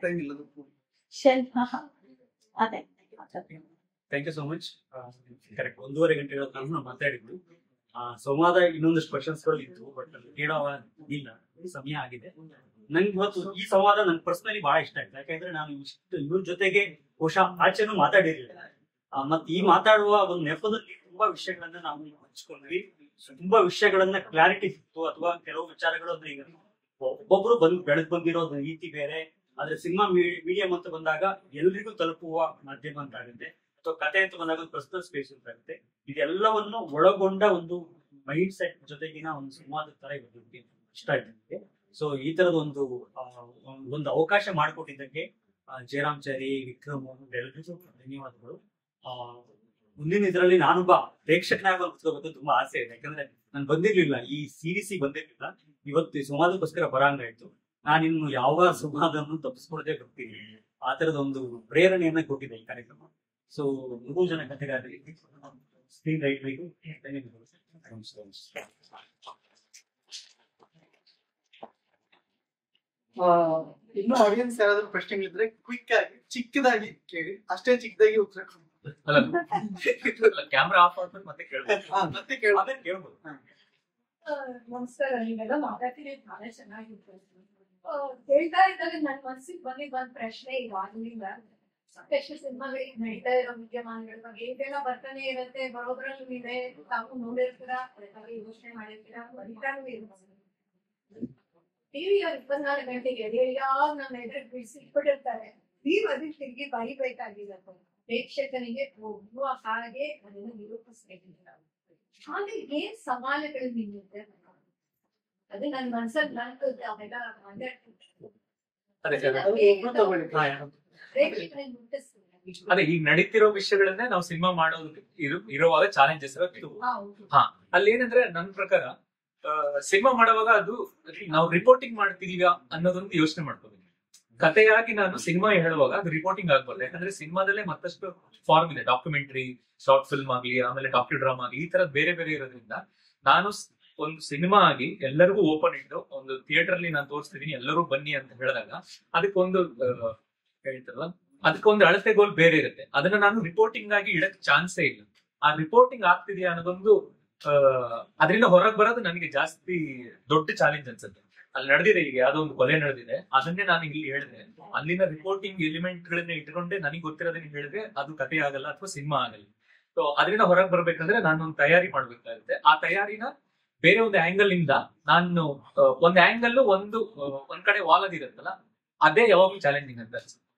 ಶೆಲ್ ಅದೇ thank you so much correct ಒಂದೂವರೆ ಗಂಟೆಗಳ ಕಾಲ ನಾವು ಮಾತಾಡಿದ್ವಿ ಆ, ಸಂವಾದ ಇನ್ನೊಂದಷ್ಟು ಕ್ವಶನ್ಸ್ ಗಳು ಇತ್ತು ಬಟ್ ಕೇಳೋ ಇಲ್ಲ ಸಮಯ ಆಗಿದೆ ನಂಗೆ ಇವತ್ತು ಈ ಸಂವಾದ ನನ್ಗೆ ಪರ್ಸನಲಿ ಬಹಳ ಇಷ್ಟ ಆಯ್ತು ಯಾಕಂದ್ರೆ ನಾನು ಇಷ್ಟು ಇವ್ರ ಜೊತೆಗೆ ಬಹುಶಃ ಆಚೆನೂ ಮಾತಾಡಿರ್ಲಿಲ್ಲ ಆ, ಮತ್ತೆ ಈ ಮಾತಾಡುವ ಒಂದು ನೆಪದಲ್ಲಿ ತುಂಬಾ ವಿಷಯಗಳನ್ನ ನಾವು ಹಂಚ್ಕೊಂಡ್ವಿ ತುಂಬಾ ವಿಷಯಗಳನ್ನ ಕ್ಲಾರಿಟಿ ಸಿಕ್ತು ಅಥವಾ ಕೆಲವು ವಿಚಾರಗಳು ಅಂದ್ರೆ ಈಗ ಒಬ್ಬೊಬ್ರು ಬಂದ್ ಬೆಳೆದ್ ಬಂದಿರೋ ರೀತಿ ಬೇರೆ ಆದ್ರೆ ಸಿನಿಮಾ ಮೀಡಿಯಂ ಅಂತ ಬಂದಾಗ ಎಲ್ರಿಗೂ ತಲುಪುವ ಮಾಧ್ಯಮ ಅಂತ ಆಗುತ್ತೆ ಅಥವಾ ಕತೆ ಅಂತ ಬಂದಾಗ ಒಂದು ಪರ್ಸನಲ್ ಸ್ಪೇಸ್ ಅಂತ ಆಗುತ್ತೆ ಇದೆಲ್ಲವನ್ನು ಒಳಗೊಂಡ ಒಂದು ಮೈಂಡ್ ಸೆಟ್ ಜೊತೆಗಿನ ಒಂದು ಸಂವಾದ ತರ ಇವತ್ತು ಇಷ್ಟ ಆಯ್ತು ನನಗೆ ಸೊ ಈ ತರದ ಒಂದು ಆ, ಒಂದು ಅವಕಾಶ ಮಾಡಿಕೊಟ್ಟಿದ್ದಕ್ಕೆ ಆ, ಜಯರಾಮ್ಚಾರಿ ವಿಕ್ರಮ್ ಎಲ್ಲರಿಗೂ ಧನ್ಯವಾದಗಳು ಆ, ಮುಂದಿನ ಇದರಲ್ಲಿ ನಾನೊಬ್ಬ ಪ್ರೇಕ್ಷಕನಾಗಿ ಕುತ್ಕೋಬೇಕು ತುಂಬಾ ಆಸೆ ಇದೆ ಯಾಕಂದ್ರೆ ನಾನು ಬಂದಿರ್ಲಿಲ್ಲ ಈ ಸೀರೀಸ್ ಬಂದಿರ್ಲಿಲ್ಲ ಇವತ್ತು ಈ ಸಂವಾದಕ್ಕೋಸ್ಕರ ಬರಂಗಾಯ್ತು ನಾನಿನ್ನು ಯಾವ ಸಂವಾದವನ್ನು ತಪ್ಪಿಸ್ಕೊಡದೆ ಬರ್ತೀನಿ ಆ ತರದ ಒಂದು ಪ್ರೇರಣೆಯನ್ನ ಕೊಟ್ಟಿದೆ ಈ ಕಾರ್ಯಕ್ರಮ ಸೊ ಮೂರು ಜನ ಕಥೆಗಾರರಿಗೆ ಸ್ಕ್ರೀನ್ ರೈಟ್ರಿಗೂ ಧನ್ಯವಾದಗಳು ಆ, ಇನ್ನು ಆಡಿಯನ್ಸ್ ಯಾರಾದ್ರೂ ಪ್ರಶ್ನೆಗಳಿದ್ರೆ ಕ್ವಿಕ್ ಆಗಿ ಚಿಕ್ಕದಾಗಿ ಕೇಳಿ ಅಷ್ಟೇ ಚಿಕ್ಕದಾಗಿ ಉತ್ತರ ಕೊಡಿ. ಅಲ್ಲ ಕ್ಯಾಮ್ರಾ ಆಫ್ ಮಾಡ್ಬಿಟ್ಟು ಮತ್ತೆ ಕೇಳ್ಬೇಕು ಹಾ, ಮತ್ತೆ ಕೇಳಿ ಆಮೇಲೆ ಕೇಳ್ಬೋದು ಆ, ನಮಸ್ಕಾರ ನೀವೆಲ್ಲ ಮಾತಾಡ್ತೀರಿ ಬಹಳ ಚೆನ್ನಾಗಿತ್ತು ಆ, ಹೇಳ್ತಾ ಇದ್ದಾಗ ನನ್ ಮನ್ಸಿಗೆ ಬಂದಿದ್ ಒಂದ್ ಪ್ರಶ್ನೆ ಇವಾಗ್ಲಿಂದ ಸಾಕಷ್ಟು ಸಿನಿಮಾಗಳಿಗೆ ನಡೀತಾ ಇರೋ ವಿದ್ಯಮಾನಗಳ ಬಗ್ಗೆ ಇದೆಲ್ಲ ಬರ್ತಾನೆ ಇರುತ್ತೆ ಬರೋದ್ರಲ್ಲೂ ಇದೆ ತಾವು ನೋಡಿರ್ತೀರ ಅದ್ರ ಬಗ್ಗೆ ಯೋಚನೆ ಮಾಡಿರ್ತೀರ ಬರೀತಾನು ಇರುತ್ತೆ ಟಿವಿ ಅವ್ರು ಇಪ್ಪತ್ನಾಲ್ಕು ಗಂಟೆಗೆ ಯಾವಾಗ ನಮ್ಮ ಎದುರು ಬಿಡಿಸಿಟ್ಬಿಟ್ಟಿರ್ತಾರೆ ನೀವು ಅದನ್ನ ತಿರುಗಿ ಬರಿಬೇಕಾಗಿರುತ್ತೆ ಪ್ರೇಕ್ಷಕನಿಗೆ ಒಬ್ಬ ಹಾಗೆ ಅದನ್ನು ನಿರೂಪಿಸ್ಬೇಕಿಲ್ಲ ಹಾಗೆ ಏನ್ ಸವಾಲುಗಳು ನಿಲ್ಲುತ್ತೆ ಅದು ನನ್ ಮನ್ಸಲ್ಲಿ ನಂದು ಅವೆಲ್ಲ ಮಾತಾಡ್ತಿದ್ದೆ ಅದೇ ಅದು ಒಬ್ರು ತಗೊಳ್ಳಿ ಹಾ, ಯಾರು? ಪ್ರೇಕ್ಷಕರಿಗೆ ಮುಟ್ಟಿಸ್ತೀನಿ ಅದೇ ಈಗ ನಡೀತಿರೋ ವಿಷಯಗಳನ್ನೇ ನಾವು ಸಿನಿಮಾ ಮಾಡೋದಕ್ಕೆ ಇರು ಇರುವಾಗ ಚಾಲೆಂಜಸ್ ಇರುತ್ತೆ ಹೌದು ಅಲ್ಲಿ ಏನಂದ್ರೆ ನನ್ನ ಪ್ರಕಾರ ಸಿನಿಮಾ ಮಾಡುವಾಗ ಅದು ನಾವು ರಿಪೋರ್ಟಿಂಗ್ ಮಾಡ್ತಿದೀವ ಅನ್ನೋದೊಂದು ಯೋಚನೆ ಮಾಡ್ಕೋಬೇಕು ಕಥೆಯಾಗಿ ನಾನು ಸಿನಿಮಾ ಹೇಳುವಾಗ ಅದು ರಿಪೋರ್ಟಿಂಗ್ ಆಗ್ಬಾರ್ದು ಯಾಕಂದ್ರೆ ಸಿನಿಮಾದಲ್ಲೇ ಮತ್ತಷ್ಟು ಫಾರ್ಮ್ ಇದೆ ಡಾಕ್ಯುಮೆಂಟರಿ ಶಾರ್ಟ್ ಫಿಲ್ಮ್ ಆಗ್ಲಿ ಆಮೇಲೆ ಡಾಕ್ಯು ಡ್ರಾಮಾ ಆಗ್ಲಿ ಈ ತರದ್ ಬೇರೆ ಬೇರೆ ಇರೋದ್ರಿಂದ ನಾನು ಸ್- ಒಂದು ಸಿನಿಮಾ ಆಗಿ ಎಲ್ಲರಿಗೂ ಓಪನ್ ಇಟ್ಟು ಒಂದು ಥಿಯೇಟರ್ ಅಲ್ಲಿ ನಾನು ತೋರಿಸ್ತಿದೀನಿ ಎಲ್ಲರೂ ಬನ್ನಿ ಅಂತ ಹೇಳಿದಾಗ ಅದಕ್ಕೊಂದು ಆ, ಹೇಳ್ತಾರಲ್ಲ ಅದಕ್ಕೊಂದು ಅಳತೆ ಗೋಲ್ ಬೇರೆ ಇರುತ್ತೆ ಅದನ್ನ ನಾನು ರಿಪೋರ್ಟಿಂಗ್ ಆಗಿ ಇಡಕ್ ಚಾನ್ಸೇ ಇಲ್ಲ ಆ ರಿಪೋರ್ಟಿಂಗ್ ಆಗ್ತಿದೆಯಾ ಅನ್ನೋದೊಂದು ಆ, ಅದರಿಂದ ಹೊರಗೆ ಬರೋದು ನನಗೆ ಜಾಸ್ತಿ ದೊಡ್ಡ ಚಾಲೆಂಜ್ ಅನ್ಸುತ್ತೆ ಅಲ್ಲಿ ನಡೆದಿದೆ ಈಗ ಯಾವ್ದೋ ಒಂದು ಕೊಲೆ ನಡೆದಿದೆ ಅದನ್ನೇ ನಾನು ಇಲ್ಲಿ ಹೇಳಿದೆ ಅಲ್ಲಿನ ರಿಪೋರ್ಟಿಂಗ್ ಎಲಿಮೆಂಟ್ ಗಳನ್ನ ಇಟ್ಕೊಂಡೆ ನನಗೆ ಗೊತ್ತಿರೋದನ್ನ ಹೇಳಿದ್ರೆ ಅದು ಕಥೆ ಆಗಲ್ಲ ಅಥವಾ ಸಿನಿಮಾ ಆಗಲ್ಲ ಸೊ ಅದರಿಂದ ಹೊರಗೆ ಬರ್ಬೇಕಂದ್ರೆ ನಾನು ಒಂದು ತಯಾರಿ ಮಾಡ್ಬೇಕಾಗುತ್ತೆ ಆ ತಯಾರಿನ ಬೇರೆ ಒಂದು ಆಂಗಲ್ ಇಂದ ನಾನು ಆ, ಒಂದ್ ಆಂಗಲ್ ಒಂದು ಆ, ಒಂದ್ ಕಡೆ ವಾಲದಿರುತ್ತಲ್ಲ ಅದೇ ಯಾವಾಗ್ಲೂ ಚಾಲೆಂಜಿಂಗ್ ಅಂತ ಅನ್ಸುತ್ತೆ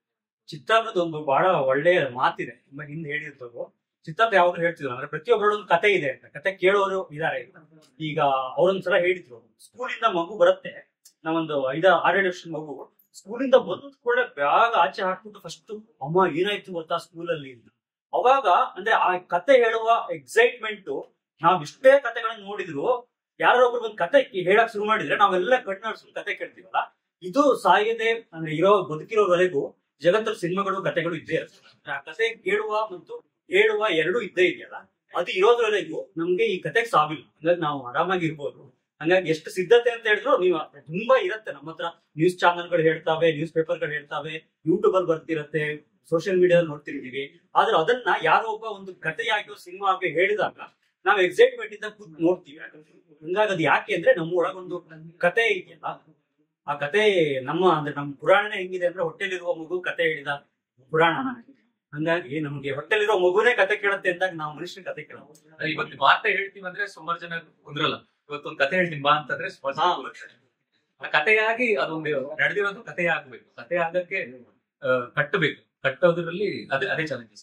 ಚಿತ್ತಾರದ ಒಂದು ಬಹಳ ಒಳ್ಳೆಯ ಮಾತಿದೆ ತುಂಬಾ ಹಿಂದೆ ಹೇಳಿರ್ತವ್ರು ಚಿತ್ತಾರ್ಥ ಯಾವಾಗಲೂ ಹೇಳ್ತಿದ್ರು ಅಂದ್ರೆ ಪ್ರತಿಯೊಬ್ಬರಲ್ಲೂ ಒಂದು ಕತೆ ಇದೆ ಅಂತ ಕತೆ ಕೇಳೋರು ಇದಾರೆ ಈಗ ಅವ್ರೊಂದ್ಸಲ ಹೇಳಿದ್ರು ಸ್ಕೂಲಿಂದ ಮಗು ಬರುತ್ತೆ ನಾವೊಂದು ಐದ ಆರೇಳು ವರ್ಷದ ಮಗು ಸ್ಕೂಲಿಂದ ಬಂದ ಕೂಡ ಬ್ಯಾಗ್ ಆಚೆ ಹಾಕ್ಬಿಟ್ಟು ಫಸ್ಟ್ ಅಮ್ಮ ಏನಾಯ್ತು ಗೊತ್ತಾ ಸ್ಕೂಲಲ್ಲಿ ಅಂತ ಅವಾಗ ಅಂದ್ರೆ ಆ ಕತೆ ಹೇಳುವ ಎಕ್ಸೈಟ್ಮೆಂಟ್ ನಾವ್ ಇಷ್ಟೇ ಕತೆಗಳನ್ನ ನೋಡಿದ್ರು ಯಾರೋ ಒಬ್ರು ಒಂದು ಕತೆ ಹೇಳಕ್ ಶುರು ಮಾಡಿದ್ರೆ ನಾವೆಲ್ಲ ಕಣ್ಣು ಕತೆ ಕೇಳ್ತೀವಲ್ಲ ಇದು ಸಾಯದೆ ಅಂದ್ರೆ ಇರೋ ಬದುಕಿರೋವರೆಗೂ ಜಗತ್ತಲ್ಲಿ ಸಿನಿಮಾಗಳು ಕತೆಗಳು ಇದ್ದೇ ಇರುತ್ತೆ ಆ ಕತೆ ಕೇಳುವ ಮತ್ತು ಹೇಳುವ ಎರಡು ಇದ್ದೇ ಇದೆಯಲ್ಲ ಅದು ಇರೋದ್ರವರೆಗೂ ನಮ್ಗೆ ಈ ಕತೆಗೆ ಸಾವಿಲ್ಲ ಹಂಗಾಗಿ ನಾವು ಆರಾಮಾಗಿ ಇರ್ಬೋದು ಹಂಗಾಗಿ ಎಷ್ಟು ಸಿದ್ಧತೆ ಅಂತ ಹೇಳಿದ್ರು ನೀವು ತುಂಬಾ ಇರತ್ತೆ ನಮ್ಮ ಹತ್ರ ನ್ಯೂಸ್ ಚಾನಲ್ಗಳು ಹೇಳ್ತಾವೆ ನ್ಯೂಸ್ ಪೇಪರ್ಗಳು ಹೇಳ್ತಾವೆ ಯೂಟ್ಯೂಬ್ ಅಲ್ಲಿ ಬರ್ತಿರತ್ತೆ ಸೋಷಿಯಲ್ ಮೀಡಿಯಾದಲ್ಲಿ ನೋಡ್ತಿರ್ತೀವಿ ಆದ್ರೆ ಅದನ್ನ ಯಾರೋ ಒಬ್ಬ ಒಂದು ಕಥೆಯಾಗಿ ಸಿನಿಮಾ ಆಗಿ ಹೇಳಿದಾಗ ನಾವು ಎಕ್ಸೈಟ್ಮೆಂಟ್ ಇಂದ ಕೂತ್ ನೋಡ್ತೀವಿ ಹಂಗಾಗಿ ಅದು ಯಾಕೆ ಅಂದ್ರೆ ನಮ್ಮ ಒಳಗೊಂದು ಕತೆ ಇದೆಯಲ್ಲ ಆ ಕತೆ ನಮ್ಮ ಅಂದ್ರೆ ನಮ್ಮ ಪುರಾಣನೇ ಹೆಂಗಿದೆ ಅಂದ್ರೆ ಹೊಟ್ಟೆಲಿರುವ ಮಗು ಕತೆ ಹೇಳಿದ ಪುರಾಣ ಹಂಗಾಗಿ ನಮ್ಗೆ ಹೊಟ್ಟೆಲಿರೋ ಮಗುನೇ ಕತೆ ಕೇಳುತ್ತೆ ಅಂದಾಗ ನಾವು ಮನುಷ್ಯನ ಕತೆ ಕೇಳೋದು ಇವತ್ತು ಮಾತೇ ಹೇಳ್ತೀವಿ ಅಂದ್ರೆ ಸುಮಾರು ಜನ ಕುಂದ್ರಲ್ಲ ಇವತ್ತೊಂದು ಕತೆ ಹೇಳ್ತೀನಿ ಬಾ ಅಂತಂದ್ರೆ ಸುಮಾರು ಜನ ಹಾ. ಕುಂದ್ರಲ್ಲ. ಆ ಕಥೆಯಾಗಿ ಅದೊಂದು ನಡೆದಿರೋದು ಕಥೆ ಆಗ್ಬೇಕು ಕಥೆ ಆಗಕ್ಕೆ ಆ, ಕಟ್ಟಬೇಕು ಕಟ್ಟೋದ್ರಲ್ಲಿ ಅದೇ ಅದೇ ಚಾಲೆಂಜಸ್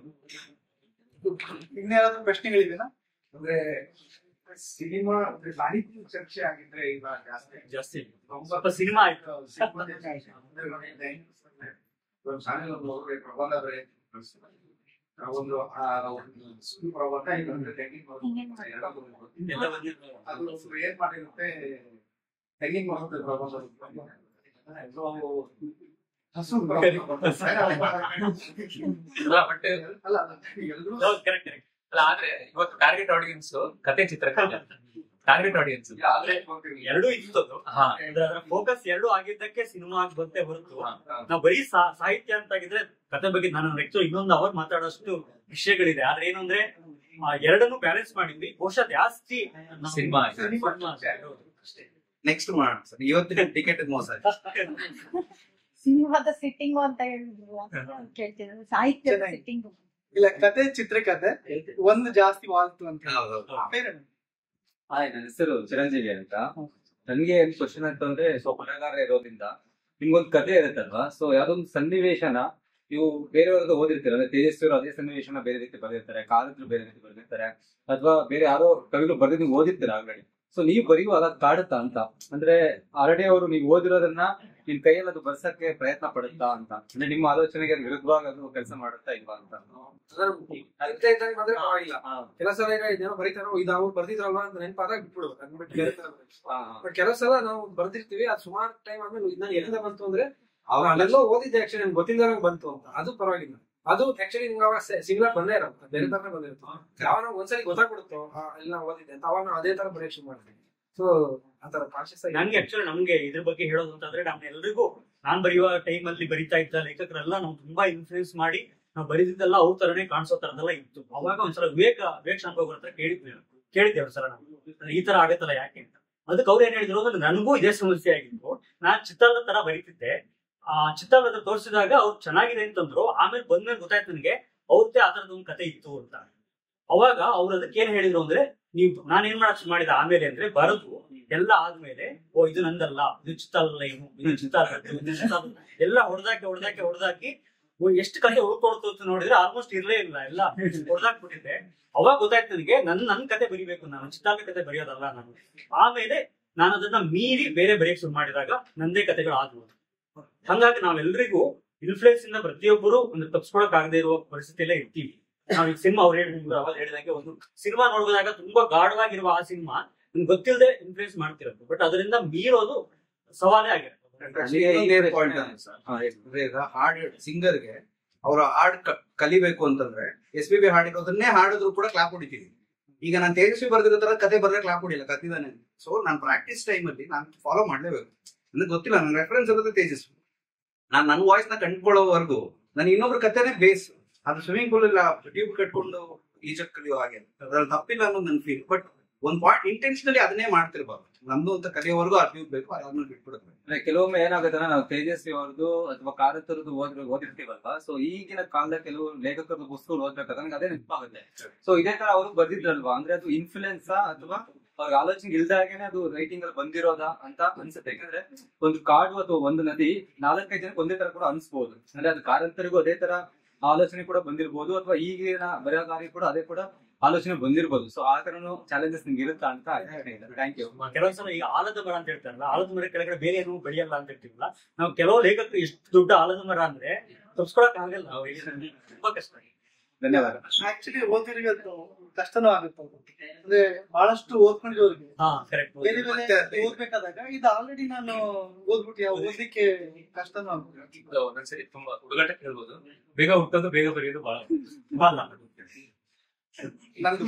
ಇನ್ಯಾರಾದ್ರೂ ಪ್ರಶ್ನೆಗಳಿದೆನಾ ಅಂದ್ರೆ ಸಿನಿಮಾ ಸಾಹಿತ್ಯ ಚರ್ಚೆ ಆಗಿದ್ರೆ ಈಗ ಜಾಸ್ತಿ ಜಾಸ್ತಿ ಸ್ವಲ್ಪ ಸಿನಿಮಾ ಆಯ್ತು ಚಾನೆಲ್ ನೋಡ್ರೆ ಪ್ರಬಂಧ ಬರೆ ಒಂದು ಆ ಒಂದು ಸುಳ್ಳು ಪ್ರಬಂಧ ಇನ್ನೊಂದು ತೆಂಗಿನ ಪ್ರಬಂಧ ಎರಡು ಬರುತ್ತೆ. ಎಲ್ಲ ಬಂದಿದ್ದು. ಅದು ಏನ್ ಮಾಡಿರುತ್ತೆ ತೆಂಗಿನ ಮರದ ಪ್ರಬಂಧ ಅದು ಹಸು ಪ್ರಬಂಧ. ಬಟ್ ಅಲ್ಲ ಅಲ್ಲ, ಎಲ್ರೂ ಹೌದು, correct, correct. ಅಲ್ಲ ಆದ್ರೆ ಇವತ್ತು ಟಾರ್ಗೆಟ್ ಆಡಿಯನ್ಸ್ ಕತೆ ಚಿತ್ರಕಲೆ ಟಾರ್ಗೆಟ್ ಆಡಿಯನ್ಸ್ ಆದ್ರೆ ಹೋಗ್ತೀವಿ. ಎರಡೂ ಇತ್ತು ಹಾ ಅಂದ್ರೆ ಅದರ ಫೋಕಸ್ ಎರಡು ಆಗಿದ್ದಕ್ಕೆ ಸಿನಿಮಾ ಆಗಿ ಬಂತೆ ಹೊರತು ನಾವು ಬರೀ ಸಾ- ಸಾಹಿತ್ಯ ಅಂತ ಆಗಿದ್ರೆ ಕತೆ ಬಗ್ಗೆ ನಾನು ಆಕ್ಚುಲಿ ಇನ್ನೊಂದು ಅವರ್ ಮಾತಾಡೋಷ್ಟು ವಿಷಯಗಳಿದೆ ಆದ್ರೆ ಏನು ಅಂದ್ರೆ ಆ ಎರಡನ್ನು ಬ್ಯಾಲೆನ್ಸ್ ಮಾಡಿದ್ವಿ ಬಹುಶಃ ಜಾಸ್ತಿ ನಾವು- ಸಿನಿಮಾ ಆಯ್ತು. ಸಿನಿಮಾ ಅಷ್ಟೇ. ನೆಕ್ಸ್ಟ್ ಮಾಡೋಣ ಸರ್ ಇವತ್ತಿನ ಟಿಕೆಟ್ ಮೋಸ ಸಿನಿಮಾದ ಸಿಟ್ಟಿಂಗ್ ಅಂತ ಹೇಳಿದ್ರು ಅಂತ ಕೇಳ್ತಿದ್ರು ಸಾಹಿತ್ಯದ ಚೆನ್ನಾಗಿ. ಸಿಟ್ಟಿಂಗ್ ಇಲ್ಲ ಕತೆ ಚಿತ್ರಕತೆ ಒಂದು ಜಾಸ್ತಿ ವಾಲ್ತು ಅಂತ ಬೇರೆ ಹಾಯ್ ನನ್ನ ಹೆಸರು ಚಿರಂಜೀವಿ ಅಂತ ನನ್ಗೆ ಏನ್ ಕ್ವಶನ್ ಅಂತಂದ್ರೆ ಸೊ ಬರಗಾರ ಇರೋದ್ರಿಂದ ನಿಮ್ಗೊಂದು ಕತೆ ಇರುತ್ತಲ್ವಾ ಸೊ ಯಾವ್ದೊಂದು ಸನ್ನಿವೇಶನ ನೀವು ಬೇರೆಯವ್ರದ್ದು ಓದಿರ್ತೀರ ಅಂದ್ರೆ ತೇಜಸ್ವಿಯವರು ಅದೇ ಸನ್ನಿವೇಶನ ಬೇರೆ ರೀತಿ ಬರೆದಿರ್ತಾರೆ ಕಾಲದ್ರು ಬೇರೆ ರೀತಿ ಬರೆದಿರ್ತಾರೆ ಅಥವಾ ಬೇರೆ ಯಾರೋ ಕವಿಗಳು ಬರೆದು ನೀವು ಓದಿರ್ತೀರ ಆಲ್ರೆಡಿ ಸೊ ನೀವು ಬರೆಯುವಾಗ ಅದ್ ಕಾಡುತ್ತಾ ಅಂತ ಅಂದ್ರೆ ಆಲ್ರೆಡಿ ಅವರು ನೀವು ಓದಿರೋದನ್ನ ನಿಮ್ ಕೈಯಲ್ಲಿ ಅದು ಬರ್ಸಕ್ಕೆ ಪ್ರಯತ್ನ ಪಡುತ್ತಾ ಅಂತ ಅಂದ್ರೆ ನಿಮ್ಮ ಆಲೋಚನೆಗೆ ಅದು ವಿರುದ್ಧವಾಗಿ ಅದು ಕೆಲಸ ಮಾಡುತ್ತಾ ಇಲ್ವಾ ಅಂತ ಅರ್ಥ ಇದ್ದಂಗೆ ಬಂದ್ರೆ ಪರವಾಗಿಲ್ಲ ಕೆಲವು ಸಲ ಈಗ ಇದೇನೋ ಬರೀತಾರೋ ಇದು ಅವ್ರು ಬರ್ದಿದ್ರಲ್ವಾ ಅಂತ ನೆನಪಾದಾಗ ಬಿಟ್ಬಿಡು ಅಂದ್ಬಿಟ್ಟು ಬೇರೆ ತರ ಬಟ್ ಕೆಲವು ಸಲ ನಾವು ಬರ್ದಿರ್ತೀವಿ ಅದು ಸುಮಾರು ಟೈಮ್ ಆದ್ಮೇಲೆ ಇದು ನಾನು ಎಲ್ಲಿಂದ ಬಂತು ಅಂದ್ರೆ ಅಲ್ಲೆಲ್ಲೋ ಓದಿದ್ದೆ ಆಕ್ಚುಲಿ ನನ್ಗೆ ಗೊತ್ತಿಲ್ದಾಗ ಬಂತು ಅಂತ ಅದು ಪರವಾಗಿಲ್ಲ ಅದು ಆಕ್ಚುಲಿ ನಿಮ್ಗೆ ಅವಾಗ ಸಿಗ್ಲಾಕ್ ಬಂದೇ ಇರುತ್ತೆ ಬೇರೆ ತರ ಬಂದಿರುತ್ತೆ ಯಾವಾಗ ನಾವು ಒಂದ್ಸಲಿ ಗೊತ್ತಾಗ್ಬಿಡುತ್ತೋ ಆ, ಎಲ್ಲ ನಾವು ಓದಿದ್ದೆ ಅಂತ ಅವಾಗ ನಾವು ಅದೇ ತರ ಬರೆಯಕ್ ಶುರು ಮಾಡ್ತೀವಿ ಸೊ ಆತರ ಕಾನ್ಶಿಯಸ್ ಆಗಿ ನನ್ಗೆ ಆಕ್ಚುಲಿ ನಮ್ಗೆ ಇದ್ರ ಬಗ್ಗೆ ಹೇಳೋದು ಅಂತಂದ್ರೆ ನಮ್ ಎಲ್ರಿಗೂ ನಾನ್ ಬರೆಯುವ ಟೈಮ್ ಅಲ್ಲಿ ಬರಿತಾ ಇದ್ದ ಲೇಖಕರೆಲ್ಲ ನಾವು ತುಂಬಾ ಇನ್ಫ್ಲೂಯೆನ್ಸ್ ಮಾಡಿ ನಾವು ಬರೆದಿದ್ದೆಲ್ಲ ಅವ್ರ ತರನೇ ಕಾಣಿಸೋ ತರದೆಲ್ಲ ಇತ್ತು ಅವಾಗ ಒಂದ್ಸಲ ವಿವೇಕ ವಿವೇಕ್ ಶಾಂಭೋಗ್ ಹತ್ರ ಕೇಳಿದ್ವಿ ನಾವು. ಕೇಳಿದ್ದೆ ಒಂದ್ಸಲ ನಾವು ಈ ತರ ಆಗತ್ತಲ್ಲ ಯಾಕೆ ಅಂತ ಅದಕ್ಕೆ ಅವ್ರು ಏನ್ ಹೇಳಿದ್ರು ಅಂದ್ರೆ ನನಗೂ ಇದೇ ಸಮಸ್ಯೆ ಆಗಿತ್ತು ನಾನ್ ಚಿತ್ರದ ತರ ಬರೀತಿದ್ದೆ ಆ ಚಿತ್ರದ ತೋರಿಸಿದಾಗ ಅವ್ರು ಚೆನ್ನಾಗಿದೆ ಅಂತಂದ್ರು ಆಮೇಲೆ ಬಂದ್ಮೇಲೆ ಗೊತ್ತಾಯ್ತು ನನಗೆ ಅವ್ರದ್ದೇ ಆ ತರದ ಒಂದು ಕತೆ ಇತ್ತು ಅಂತ ಅವಾಗ ಅವ್ರು ಅದಕ್ಕೆ ಏನ್ ಹೇಳಿದ್ರು ಅಂದ್ರೆ ನೀವು ನಾನ್ ಏನ್ ಮಾಡಕ್ ಶುರು ಮಾಡಿದ ಆಮೇಲೆ ಅಂದ್ರೆ ಬರೆದು ಎಲ್ಲ ಆದ್ಮೇಲೆ ಓ ಇದು ನಂದಲ್ಲ ಇದು ಚಿತ್ತ ಅಲ್ಲ ಏನು ಇದು ಚಿತ್ತ ಅಲ್ಲ ಇದು ಚಿತ್ತ ಅಲ್ಲ. ಎಲ್ಲ ಹೊಡೆದಾಕಿ ಹೊಡೆದಾಕಿ ಹೊಡೆದಾಕಿ ಎಷ್ಟು ಕತೆ ಉಳ್ಕೊಳ್ತು ಅಂತ ನೋಡಿದ್ರೆ ಆಲ್ಮೋಸ್ಟ್ ಇರ್ಲೇ ಇಲ್ಲ ಎಲ್ಲ ಹೊಡೆದಾಕ್ಬಿಟ್ಟಿದ್ದೆ ಅವಾಗ ಗೊತ್ತಾಯ್ತು ನನಗೆ ನನ್ ನನ್ ಕತೆ ಬರಿಬೇಕು ನಾನು ಚಿತ್ತಾಗ ಕತೆ ಬರೆಯೋದಲ್ಲ ನಾನು ಆಮೇಲೆ ನಾನು ಅದನ್ನ ಮೀರಿ ಬೇರೆ ಬರೆಯಕ್ ಶುರು ಮಾಡಿದಾಗ ನಂದೇ ಕತೆಗಳು ಆದ್ವು ಹಂಗಾಗಿ ನಾವೆಲ್ಲರಿಗೂ ಇನ್ಫ್ಲೂಯೆನ್ಸ್ ಇಂದ ಪ್ರತಿಯೊಬ್ಬರು ಒಂದು ತಪ್ಪಿಸ್ಕೊಳಕ್ ಆಗದೆ ಇರುವ ಪರಿಸ್ಥಿತಿಯಲ್ಲೇ ಇರ್ತೀವಿ ನಾವ್ ಈಗ ಸಿನಿಮಾ ಅವ್ರು ಹೇಳಿದ್ರು ಅವಾಗ ಹೇಳಿದಂಗೆ ಒಂದು ಸಿನಿಮಾ ನೋಡಿದಾಗ ತುಂಬಾ ಗಾಢವಾಗಿರುವ ಆ ಸಿನಿಮಾ ನಿಮ್ಗೆ ಗೊತ್ತಿಲ್ಲದೆ ಇನ್ಫ್ಲೂಯೆನ್ಸ್ ಮಾಡ್ತಿರೋದು ಬಟ್ ಅದರಿಂದ ಮೀರೋದು ಸವಾಲೇ ಆಗಿರುತ್ತೆ ಪಾಯಿಂಟ್ ಹಾ, ಹೇಳಿ. ಅಂದ್ರೆ ಈಗ ಹಾಡ್ ಸಿಂಗರ್ಗೆ ಅವ್ರ ಹಾಡ್ ಕ- ಕಲಿಬೇಕು ಅಂತಂದ್ರೆ ಎಸ್ ಪಿ ಬಿ ಹಾಡಿರೋದನ್ನೇ ಹಾಡಿದ್ರು ಕೂಡ ಕ್ಲಾಪ್ ಹೊಡಿತೀವಿ ಈಗ ನಾನು ತೇಜಸ್ವಿ ಬರ್ದಿರೋ ತರ ಕತೆ ಬರ್ದ್ರೆ ಕ್ಲಾಪ್ ಹೊಡಿಲ್ಲ ಕತ್ತಿದಾನೆ ಸೊ ನಾನು ಪ್ರಾಕ್ಟೀಸ್ ಟೈಮ್ ಅಲ್ಲಿ ನಾನು ಫಾಲೋ ಮಾಡ್ಲೇಬೇಕು ನನಗೆ ಗೊತ್ತಿಲ್ಲ ನನ್ನ ರೆಫರೆನ್ಸ್ ಇರೋದು ತೇಜಸ್ವಿ ನಾನು ನನ್ನ ವಾಯ್ಸ್ ನ ಕಂಡುಕೊಳ್ಳೋವರೆಗೂ ನಾನು ಇನ್ನೊಬ್ರ ಕತೆನೇ ಬೇಸ್ ಅದು ಸ್ವಿಮ್ಮಿಂಗ್ ಪೂಲ್ ಇಲ್ಲ ಟ್ಯೂಬ್ ಕಟ್ಕೊಂಡು ಈಜಕ್ ಕಲಿಯೋ ಹಾಗೆ ಅದ್ರಲ್ಲಿ ತಪ್ಪಿಲ್ಲ ಅನ್ನೋದು ನನ್ನ ಫೀಲ್ ಬಟ್ ಒಂದ್ ಪಾಯಿಂಟ್ ಇಂಟೆನ್ಷನಲಿ ಅದನ್ನೇ ಮಾಡ್ತಿರ್ಬಾರ್ದು ನಮ್ದು ಅಂತ ಕಲಿಯೋವರೆಗೂ ಆ ಟ್ಯೂಬ್ ಬೇಕು ಅದನ್ನ ಬಿಟ್ಬಿಡುತ್ತೆ ಅಂದ್ರೆ ಕೆಲವೊಮ್ಮೆ ಏನಾಗುತ್ತೆ ಅಂದ್ರೆ ನಾವು ತೇಜಸ್ವಿ ಅವ್ರದ್ದು ಅಥವಾ ಕಾರತರದ್ದು ಓದ್ ಓದಿರ್ತೀವಲ್ವಾ ಸೊ ಈಗಿನ ಕಾಲದ ಕೆಲವು ಲೇಖಕರ ಪುಸ್ತಕಗಳು ಓದ್ಬೇಕಾದ್ರೆ ನನಗೆ ಅದೇ ನೆನಪಾಗುತ್ತೆ ಸೊ ಇದೇ ತರ ಅವರು ಬರ್ದಿದ್ರಲ್ವಾ ಅಂದ್ರೆ ಅದು ಇನ್ಫ್ಲುಯೆನ್ಸ್ ಅಥವಾ ಅವ್ರಿಗೆ ಆಲೋಚನೆ ಇಲ್ದಾಗೇನೆ ಅದು ರೈಟಿಂಗ್ ಅಲ್ಲಿ ಬಂದಿರೋದಾ ಅಂತ ಅನ್ಸುತ್ತೆ ಯಾಕಂದ್ರೆ ಒಂದು ಕಾಡು ಅಥವಾ ಒಂದು ನದಿ ನಾಲ್ಕೈದು ಜನಕ್ಕೆ ಒಂದೇ ತರ ಕೂಡ ಅನ್ಸ್ಬೋದು ಅಂದ್ರೆ ಅದು ಕಾರಂತರಿಗೂ ಅದೇ ತರ ಆಲೋಚನೆ ಕೂಡ ಬಂದಿರ್ಬೋದು ಅಥವಾ ಈಗಿನ ಬರಹಗಾರರಿಗೆ ಕೂಡ ಅದೇ ಕೂಡ ಆಲೋಚನೆ ಬಂದಿರ್ಬೋದು ಸೊ ಆ ತರನು ಚಾಲೆಂಜಸ್ ನಿಮ್ಗೆ ಇರುತ್ತಾ ಅಂತ ಥ್ಯಾಂಕ್ ಯು ಕೆಲವೊಂದ್ಸಲ ಈಗ ಆಲದ ಮರ ಅಂತ ಹೇಳ್ತಾರಲ್ಲ ಆಲದ ಮರ ಕೆಳಗಡೆ ಬೇರೆ ಏನು ಬೆಳೆಯಲ್ಲ ಅಂತ ಹೇಳ್ತೀವಲ್ಲ ನಾವು ಕೆಲವು ಲೇಖಕರು ಎಷ್ಟು ದೊಡ್ಡ ಆಲದ ಮರ ಅಂದ್ರೆ ತಪ್ಸ್ಕೊಳಕ್ ಆಗಲ್ಲ ನಾವು ಈಗ ತುಂಬಾ ಕಷ್ಟ ಧನ್ಯವಾದ ಆಕ್ಚುಲಿ ಓದಿರಿಗೆ ಅದು ಕಷ್ಟನೂ ಆಗುತ್ತೆ ಅಂದ್ರೆ ಬಹಳಷ್ಟು ಓದ್ಕೊಂಡಿರೋರಿಗೆ ಹಾ ಕರೆಕ್ಟ್ ಬೇರೆ ಬೇರೆ ಓದ್ಬೇಕಾದಾಗ ಇದು ಆಲ್ರೆಡಿ ನಾನು ಓದ್ಬಿಟ್ಟು ಯಾವ ಓದ್ಲಿಕ್ಕೆ ಕಷ್ಟನೂ ಆಗುತ್ತೆ ಅದು ಒಂದೊಂದ್ಸರಿ ತುಂಬಾ ಹುಡುಗಾಟ ಕೇಳ್ಬೋದು ಬೇಗ ಹುಟ್ಟೋದು ಬೇಗ ಬರೆಯೋದು ಬಹಳ ನಂದು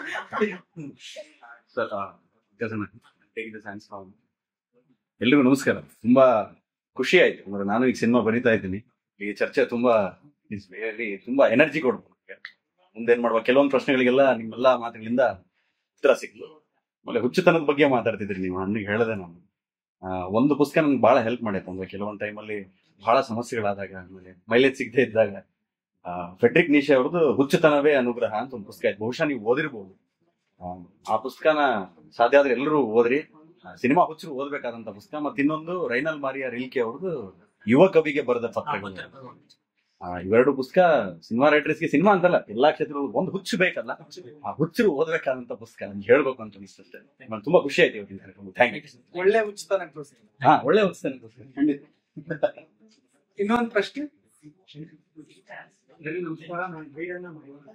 ಸರ್ ಸೈನ್ಸ್ ಎಲ್ರಿಗೂ ನಮಸ್ಕಾರ ತುಂಬಾ ಖುಷಿ ಆಯ್ತು ಅಂದ್ರೆ ನಾನು ಈಗ ಸಿನಿಮಾ ಬರೀತಾ ಇದ್ದೀನಿ ಈ ಚರ್ಚೆ ತುಂಬಾ ಇಸ್ ವೆರಿ ತುಂಬಾ ಎನರ್ಜಿ ಕೊಡ್ಬೋದು ಮುಂದೇನ್ ಮಾಡುವ ಕೆಲವೊಂದು ಪ್ರಶ್ನೆಗಳಿಗೆಲ್ಲ ನಿಮ್ಮೆಲ್ಲ ಮಾತುಗಳಿಂದ ಉತ್ತರ ಸಿಕ್ತು ಆಮೇಲೆ ಹುಚ್ಚುತನದ ಬಗ್ಗೆ ಮಾತಾಡ್ತಿದ್ರಿ ನೀವು ಅಣ್ಣಿಗೆ ಹೇಳದೆ ನಾನು ಆ, ಒಂದು ಪುಸ್ತಕ ನನ್ಗೆ ಬಹಳ ಹೆಲ್ಪ್ ಮಾಡೈತೆ ಅಂದ್ರೆ ಕೆಲವೊಂದು ಟೈಮಲ್ಲಿ ಬಹಳ ಸಮಸ್ಯೆಗಳಾದಾಗ ಆಮೇಲೆ ಮೈಲೇಜ್ ಸಿಗದೆ ಇದ್ದಾಗ ಆ, ಫೆಡ್ರಿಕ್ ನೀಶೆ ಅವ್ರದ್ದು ಹುಚ್ಚುತನವೇ ಅನುಗ್ರಹ ಅಂತ ಒಂದು ಪುಸ್ತಕ ಆಯ್ತು ಬಹುಶಃ ನೀವು ಓದಿರ್ಬೋದು ಆ, ಆ ಪುಸ್ತಕನ ಸಾಧ್ಯ ಆದ್ರೆ ಎಲ್ಲರೂ ಓದ್ರಿ ಸಿನಿಮಾ ಹುಚ್ಚರು ಓದ್ಬೇಕಾದಂತ ಪುಸ್ತಕ ಮತ್ತೆ ಇನ್ನೊಂದು ರೈನಲ್ ಮಾರಿಯಾ ರಿಲ್ಕೆ ಅವ್ರದ್ದು ಯುವ ಕವಿಗೆ ಬರೆದ ಪತ್ರಗಳು ಆ, ಇವೆರಡು ಪುಸ್ತಕ ಸಿನಿಮಾ ರೈಟರ್ಸ್ಗೆ ಸಿನಿಮಾ ಅಂತಲ್ಲ ಎಲ್ಲಾ ಕ್ಷೇತ್ರಗಳು ಒಂದು ಹುಚ್ಚು ಬೇಕಲ್ಲ ಆ ಹುಚ್ಚರು ಓದ್ಬೇಕಾದಂತ ಪುಸ್ತಕ ನನ್ಗೆ ಹೇಳ್ಬೇಕು ಅಂತ ಅನಿಸುತ್ತೆ ನಂಗೆ ತುಂಬಾ ಖುಷಿ ಆಯ್ತು ಇವತ್ತಿನ ಕಾರ್ಯಕ್ರಮ ಥ್ಯಾಂಕ್ ಯು ಒಳ್ಳೆ ಉಚಿತನ ತೋರಿಸ್ತೀನಿ ಹಾ ಒಳ್ಳೆ ಹುಚ್ಚುತನ ಪುಸ್ತಕ ಖಂಡಿತ ಇನ್ನೊಂದು ಪ್ರಶ್ನೆ ನಮಸ್ಕಾರ ನಾನು ಬೀರಣ್ಣ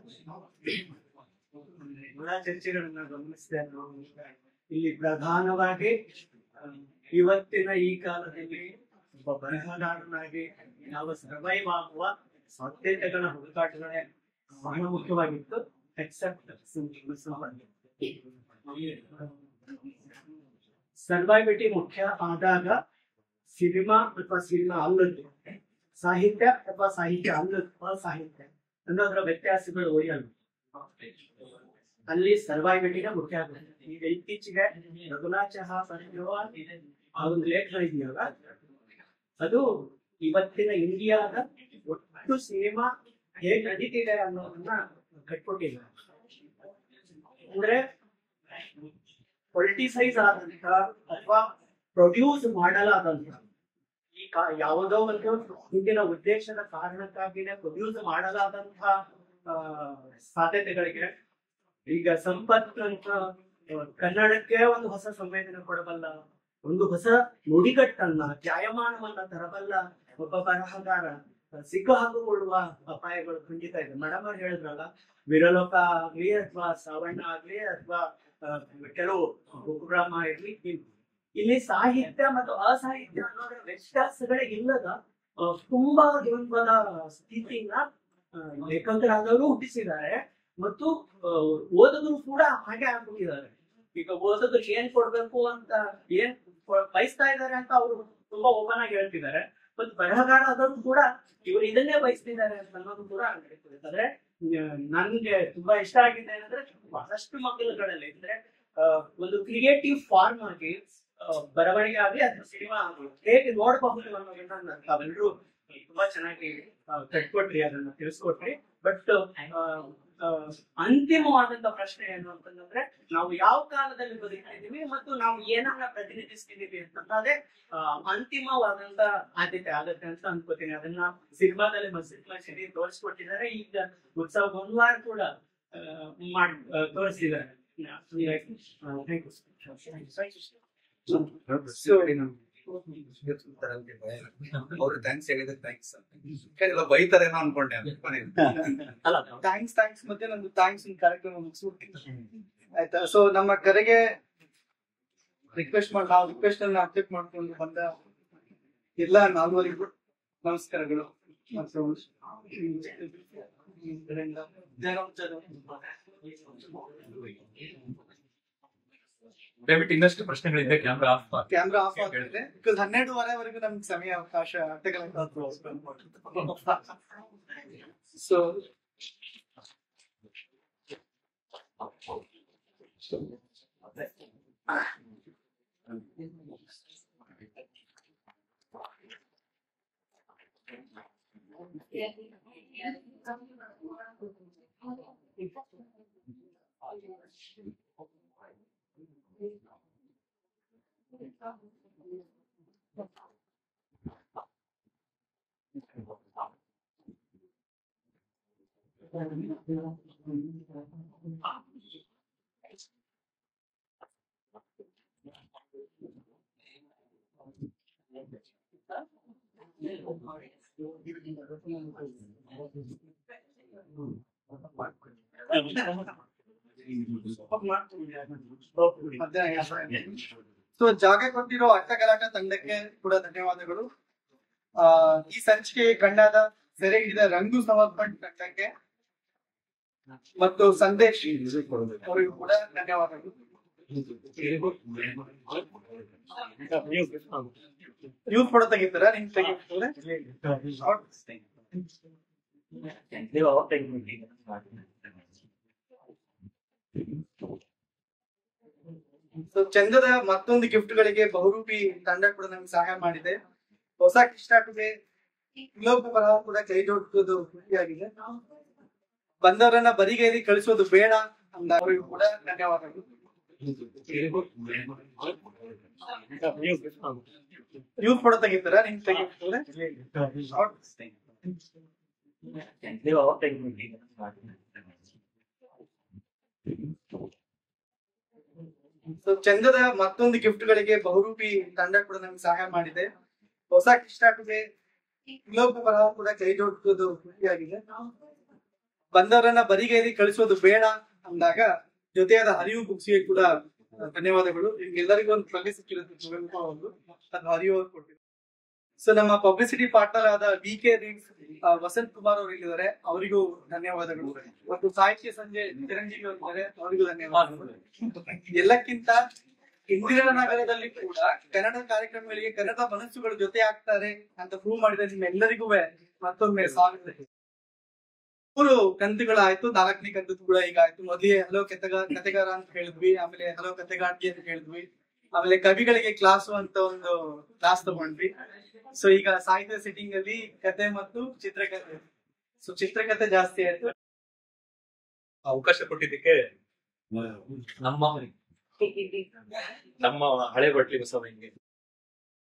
ಎಲ್ಲ ಚರ್ಚೆಗಳನ್ನ ಗಮನಿಸಿದೆ ನಾವು ಇಲ್ಲಿ ಪ್ರಧಾನವಾಗಿ ಆ, ಇವತ್ತಿನ ಈ ಕಾಲದಲ್ಲಿ ಒಬ್ಬ ಬರಹಗಾರನಾಗಿ ನಾವು ಸರ್ವೈವ್ ಆಗುವ ಸಾಧ್ಯತೆಗಳ ಹುಡುಕಾಟಗಳೇ ಬಹಳ ಮುಖ್ಯವಾಗಿತ್ತು ಎಕ್ಸೆಪ್ಟ್ ಸರ್ವೈವಿಟಿ ಮುಖ್ಯ ಆದಾಗ ಸಿನಿಮಾ ಅಥವಾ ಸಿನಿಮಾ ಅಲ್ಲದ್ದು ಸಾಹಿತ್ಯ ಅಥವಾ ಸಾಹಿತ್ಯ ಅಲ್ಲದ್ದು ಅಸಾಹಿತ್ಯ ಅನ್ನೋದ್ರ ವ್ಯತ್ಯಾಸಗಳು ಒಯ್ಯಲ್ಲ ಅಲ್ಲಿ ಸರ್ವೈವಿಟಿಗೆ ಮುಖ್ಯ ಆಗುತ್ತೆ ಈಗ ಇತ್ತೀಚೆಗೆ ರಘುನಾಥ್ ಚಹಾ ಬರೆದಿರುವ ಆ ಒಂದು ಲೇಖನ ಇದೆಯಲ್ಲ ಅದು ಇವತ್ತಿನ ಇಂಡಿಯಾದ ಒಟ್ಟು ಸಿನಿಮಾ ಹೇಗೆ ನಡೀತಿದೆ ಅನ್ನೋದನ್ನ ಕಟ್ಕೊಟ್ಟಿಲ್ಲ ಅಂದ್ರೆ ಪೊಲಿಟಿಸೈಸ್ ಆದಂತ ಅಥವಾ ಪ್ರೊಡ್ಯೂಸ್ ಮಾಡಲಾದಂತ ಈ ಕಾ- ಯಾವುದೋ ಒಂದು ಹಿಂದಿನ ಉದ್ದೇಶದ ಕಾರಣಕ್ಕಾಗಿನೇ ಪ್ರೊಡ್ಯೂಸ್ ಮಾಡಲಾದಂತ ಆ, ಸಾಧ್ಯತೆಗಳಿಗೆ ಈಗ ಸಂಪತ್ ಅಂತ ಆ, ಕನ್ನಡಕ್ಕೆ ಒಂದು ಹೊಸ ಸಂವೇದನೆ ಕೊಡಬಲ್ಲ ಒಂದು ಹೊಸ ನುಡಿಗಟ್ಟನ್ನ ಜಾಯಮಾನವನ್ನ ತರಬಲ್ಲ ಒಬ್ಬ ಬರಹಗಾರ ಸಿಕ್ಕ ಹಾಕಿಕೊಳ್ಳುವ ಅಪಾಯಗಳು ಖಂಡಿತ ಇದೆ ಮೇಡಮ್ ಅವ್ರು ಹೇಳಿದ್ರಲ್ಲ ವಿರಲೋಕ ಆಗ್ಲಿ ಅಥವಾ ಸಾವಣ್ಣ ಆಗ್ಲಿ ಅಥವಾ ಕೆಲವು ಗುರುರಾಮ ಇರ್ಲಿ ಇಲ್- ಇಲ್ಲಿ ಸಾಹಿತ್ಯ ಮತ್ತು ಅಸಾಹಿತ್ಯ ಅನ್ನೋದ್ರ ವ್ಯತ್ಯಾಸಗಳೇ ಇಲ್ಲದ ಆ, ತುಂಬಾ ದ್ವಂದ್ವದ ಸ್ಥಿತಿನ ಆ, ಲೇಖಕರಾದವರು ಹುಟ್ಟಿಸಿದ್ದಾರೆ ಮತ್ತು ಆ, ಓದುಗರು ಕೂಡ ಹಾಗೆ ಆಗ್ಬಿಟ್ಟಿದ್ದಾರೆ ಈಗ ಓದುಗರು ಏನ್ ಕೊಡ್ಬೇಕು ಅಂತ ಏನ್ ಕೊ- ಬಯಸ್ತಾ ಇದ್ದಾರೆ ಅಂತ ಅವರು ತುಂಬಾ ಓಪನ್ ಆಗಿ ಹೇಳ್ತಿದ್ದಾರೆ ಮತ್ತು ಬರಹಗಾರ ಆದವರು ಕೂಡ ಇವರು ಇದನ್ನೇ ಬಯಸ್ತಿದ್ದಾರೆ ಅಂತ ಅನ್ನೋದು ಕೂಡ ನಡೀತದೆ ಅಂದ್ರೆ ಆ, ನನ್ಗೆ ತುಂಬಾ ಇಷ್ಟ ಆಗಿದೆ ಏನಂದ್ರೆ ಬಹಳಷ್ಟು ಮಕ್ಕಳುಗಳಲ್ಲಿ ಅಂದ್ರೆ ಆ, ಒಂದು ಕ್ರಿಯೇಟಿವ್ ಫಾರ್ಮ್ ಆಗಿ ಆ, ಬರವಣಿಗೆ ಆಗಲಿ ಅಥವಾ ಸಿನಿಮಾ ಆಗಲಿ ಹೇಗೆ ನೋಡಬಹುದು ಅನ್ನೋದನ್ನ ತಾವೆಲ್ಲರೂ ತುಂಬಾ ಚೆನ್ನಾಗಿ ಆ, ಕಟ್ಕೊಟ್ರಿ ಅದನ್ನ ತಿಳಿಸ್ಕೊಟ್ರಿ ಬಟ್ ಅಂತಿಮವಾದಂತ ಪ್ರಶ್ನೆ ಏನು ಅಂತಂದ್ರೆ ನಾವು ಯಾವ ಕಾಲದಲ್ಲಿ ಬದುಕ್ತಾ ಇದೀವಿ ಮತ್ತು ನಾವು ಏನನ್ನ ಪ್ರತಿನಿಧಿಸ್ತಿದೀವಿ ಅಂತಂದ್ರೆ ಆ, ಅಂತಿಮವಾದಂತ ಆದ್ಯತೆ ಆಗತ್ತೆ ಅಂತ ಅನ್ಕೋತೀನಿ ಅದನ್ನ ಸಿನಿಮಾದಲ್ಲಿ ಮಸೀದ್ ಮಸೀದಿ ತೋರಿಸ್ಕೊಟ್ಟಿದ್ದಾರೆ ಈಗ ಉತ್ಸವ ಒಂದು ವಾರ ಕೂಡ ಆ, ಮಾಡ್ ಆ, ತೋರಿಸಿದ್ದಾರೆ ಥ್ಯಾಂಕ್ ಯು ಅವ್ರು ಥ್ಯಾಂಕ್ಸ್ ಹೇಳಿದ್ರೆ ಥ್ಯಾಂಕ್ಸ್ ಎಲ್ಲ ಬೈತಾರೇನೋ ಅನ್ಕೊಂಡೆ ಅಲ್ಲ ಥ್ಯಾಂಕ್ಸ್ ಥ್ಯಾಂಕ್ಸ್ ಮತ್ತೆ ನಂದು ಥ್ಯಾಂಕ್ಸ್ ಕಾರ್ಯಕ್ರಮ ಮುಗಿಸ್ಬಿಡ್ತೀನಿ ಆಯ್ತಾ ಸೊ ನಮ್ಮ ಕರೆಗೆ ರಿಕ್ವೆಸ್ಟ್ ಮಾಡಿ ನಾವು ರಿಕ್ವೆಸ್ಟ್ ಅನ್ನ ಅಕ್ಸೆಪ್ಟ್ ಮಾಡ್ಕೊಂಡು ಬಂದ ಎಲ್ಲ ನಾಲ್ವರಿಗೂ ನಮಸ್ಕಾರಗಳು ಮತ್ತು ಇದರಿಂದ ಜಯರಾಮ್ ದಯವಿಟ್ಟು ಇನ್ನಷ್ಟು ಪ್ರಶ್ನೆಗಳಿದೆ ಕ್ಯಾಮ್ರಾ ಆಫ್ ಕ್ಯಾಮ್ರಾ ಆಫ್ ಆಗ್ತಿದೆ ಬಿಕಾಸ್ ಹನ್ನೆರಡುವರೆವರೆಗೂ ನಮ್ಗೆ ಸಮಯ ಅವಕಾಶ ಸೊ ಸೊ ಜಾಗ ಕೊಟ್ಟಿರೋ ಅಟ್ಟ ಗಲಾಟ ತಂಡಕ್ಕೆ ಕೂಡ ಧನ್ಯವಾದಗಳು ಆ ಈ ಸಂಚಿಕೆ ಕಣ್ಣಾದ ಸೆರೆ ಹಿಡಿದ ರಂಗು ಸಮರ್ಪಣ್ ತಂಡಕ್ಕೆ ಮತ್ತು ಸಂದೇಶ್ ಅವರಿಗೂ ಕೂಡ ಧನ್ಯವಾದಗಳು ನ್ಯೂಸ್ ಕೂಡ ತೆಗಿತಾರ ನಿಮ್ ತೆಗಿತಾರೆ ಸೊ ಚಂದದ ಮತ್ತೊಂದು ಗಿಫ್ಟ್ ಗಳಿಗೆ ಬಹುರೂಪಿ ತಂಡ ಕೂಡ ನಮ್ಗೆ ಸಹಾಯ ಮಾಡಿದೆ ಹೊಸ ಕಿಸ್ಟಾಟ್ಗೆ ವಿಲೋಪ ಬರಹ ಕೂಡ ಕೈ ಜೋಡಿಸೋದು ಖುಷಿಯಾಗಿದೆ ಬಂದವರನ್ನ ಬರಿಗೈಲಿ ಕಳಿಸೋದು ಬೇಡ ಅಂದ ಅವರಿಗೂ ಕೂಡ ಧನ್ಯವಾದಗಳು ನ್ಯೂಸ್ ಕೂಡ ತೆಗಿತಾರ ನಿಮ್ ತೆಗಿತಾರೆ ಸೊ ಚಂದದ ಮತ್ತೊಂದು ಗಿಫ್ಟ್ ಗಳಿಗೆ ಬಹುರೂಪಿ ತಂಡ ಕೂಡ ನಮ್ಗೆ ಸಹಾಯ ಮಾಡಿದೆ ಹೊಸ ಕಿಸ್ಟಾಟ್ಗೆ ವಿಲೋಪ ಬರಹ ಕೂಡ ಕೈ ಜೋಡಿಸೋದು ಖುಷಿಯಾಗಿದೆ ಬಂದವರನ್ನ ಬರಿಗೈಲಿ ಕಳಿಸೋದು ಬೇಡ ಅಂದಾಗ ಜೊತೆಯಾದ ಹರಿವು ಬುಕ್ಸ್ಗೆ ಕೂಡ ಧನ್ಯವಾದಗಳು ಎಲ್ಲರಿಗೂ ಒಂದು ಪ್ರತಿ ಸಿಕ್ಕಿರುತ್ತೆ ಒಂದು ಅದು ಹರಿವು ಅವ್ರು ಕೊಟ್ಟಿದ್ದಾರೆ ಸೊ ನಮ್ಮ ಪಬ್ಲಿಸಿಟಿ ಪಾರ್ಟ್ನರ್ ಆದ V K reads Vasanth Kumar ಅವರು ಇಲ್ಲಿದ್ದಾರೆ ಅವರಿಗೂ ಧನ್ಯವಾದಗಳು ಮತ್ತು ಸಾಹಿತ್ಯ ಸಂಜೆ ಚಿರಂಜೀವಿ ಅವರು ಇದ್ದಾರೆ ಅವರಿಗೂ ಧನ್ಯವಾದಗಳು ಎಲ್ಲಕ್ಕಿಂತ ಇಂದಿರಾನಗರದಲ್ಲಿ ಕೂಡ ಕನ್ನಡ ಕಾರ್ಯಕ್ರಮಗಳಿಗೆ ಕನ್ನಡ ಮನಸ್ಸುಗಳು ಜೊತೆ ಆಗ್ತಾರೆ ಅಂತ ಪ್ರೂವ್ ಮಾಡಿದ ನಿಮ್ಮೆಲ್ಲರಿಗೂ ಮತ್ತೊಮ್ಮೆ ಸ್ವಾಗತ ಮೂರು ಕಂತುಗಳಾಯ್ತು ನಾಲ್ಕನೇ ಕಂತು ಕೂಡ ಈಗ ಆಯ್ತು ಮೊದಲೇ ಹಲೋ ಕತೆಗ ಕತೆಗಾರ ಅಂತ ಹೇಳಿದ್ವಿ ಆಮೇಲೆ ಹಲೋ ಕತೆಗಾರ್ತಿ ಅಂತ ಹೇಳಿದ್ವಿ ಆಮೇಲೆ ಕವಿಗಳಿಗೆ ಕ್ಲಾಸು ಅಂತ ಒಂದು ಕ್ಲಾಸ್ ತಗೊಂಡ್ವಿ ಸೊ ಈಗ ಸಾಹಿತ್ಯ ಸಿಟ್ಟಿಂಗ್ ಅಲ್ಲಿ ಕತೆ ಮತ್ತು ಚಿತ್ರಕಥೆ ಸೊ ಚಿತ್ರಕಥೆ ಜಾಸ್ತಿ ಆಯ್ತು ಅವಕಾಶ ಕೊಟ್ಟಿದ್ದಕ್ಕೆ ನಮ್ಮ ನಮ್ಮ ಹಳೆ ಬಟ್ಲಿ ಹೊಸ ಹಿಂಗೆ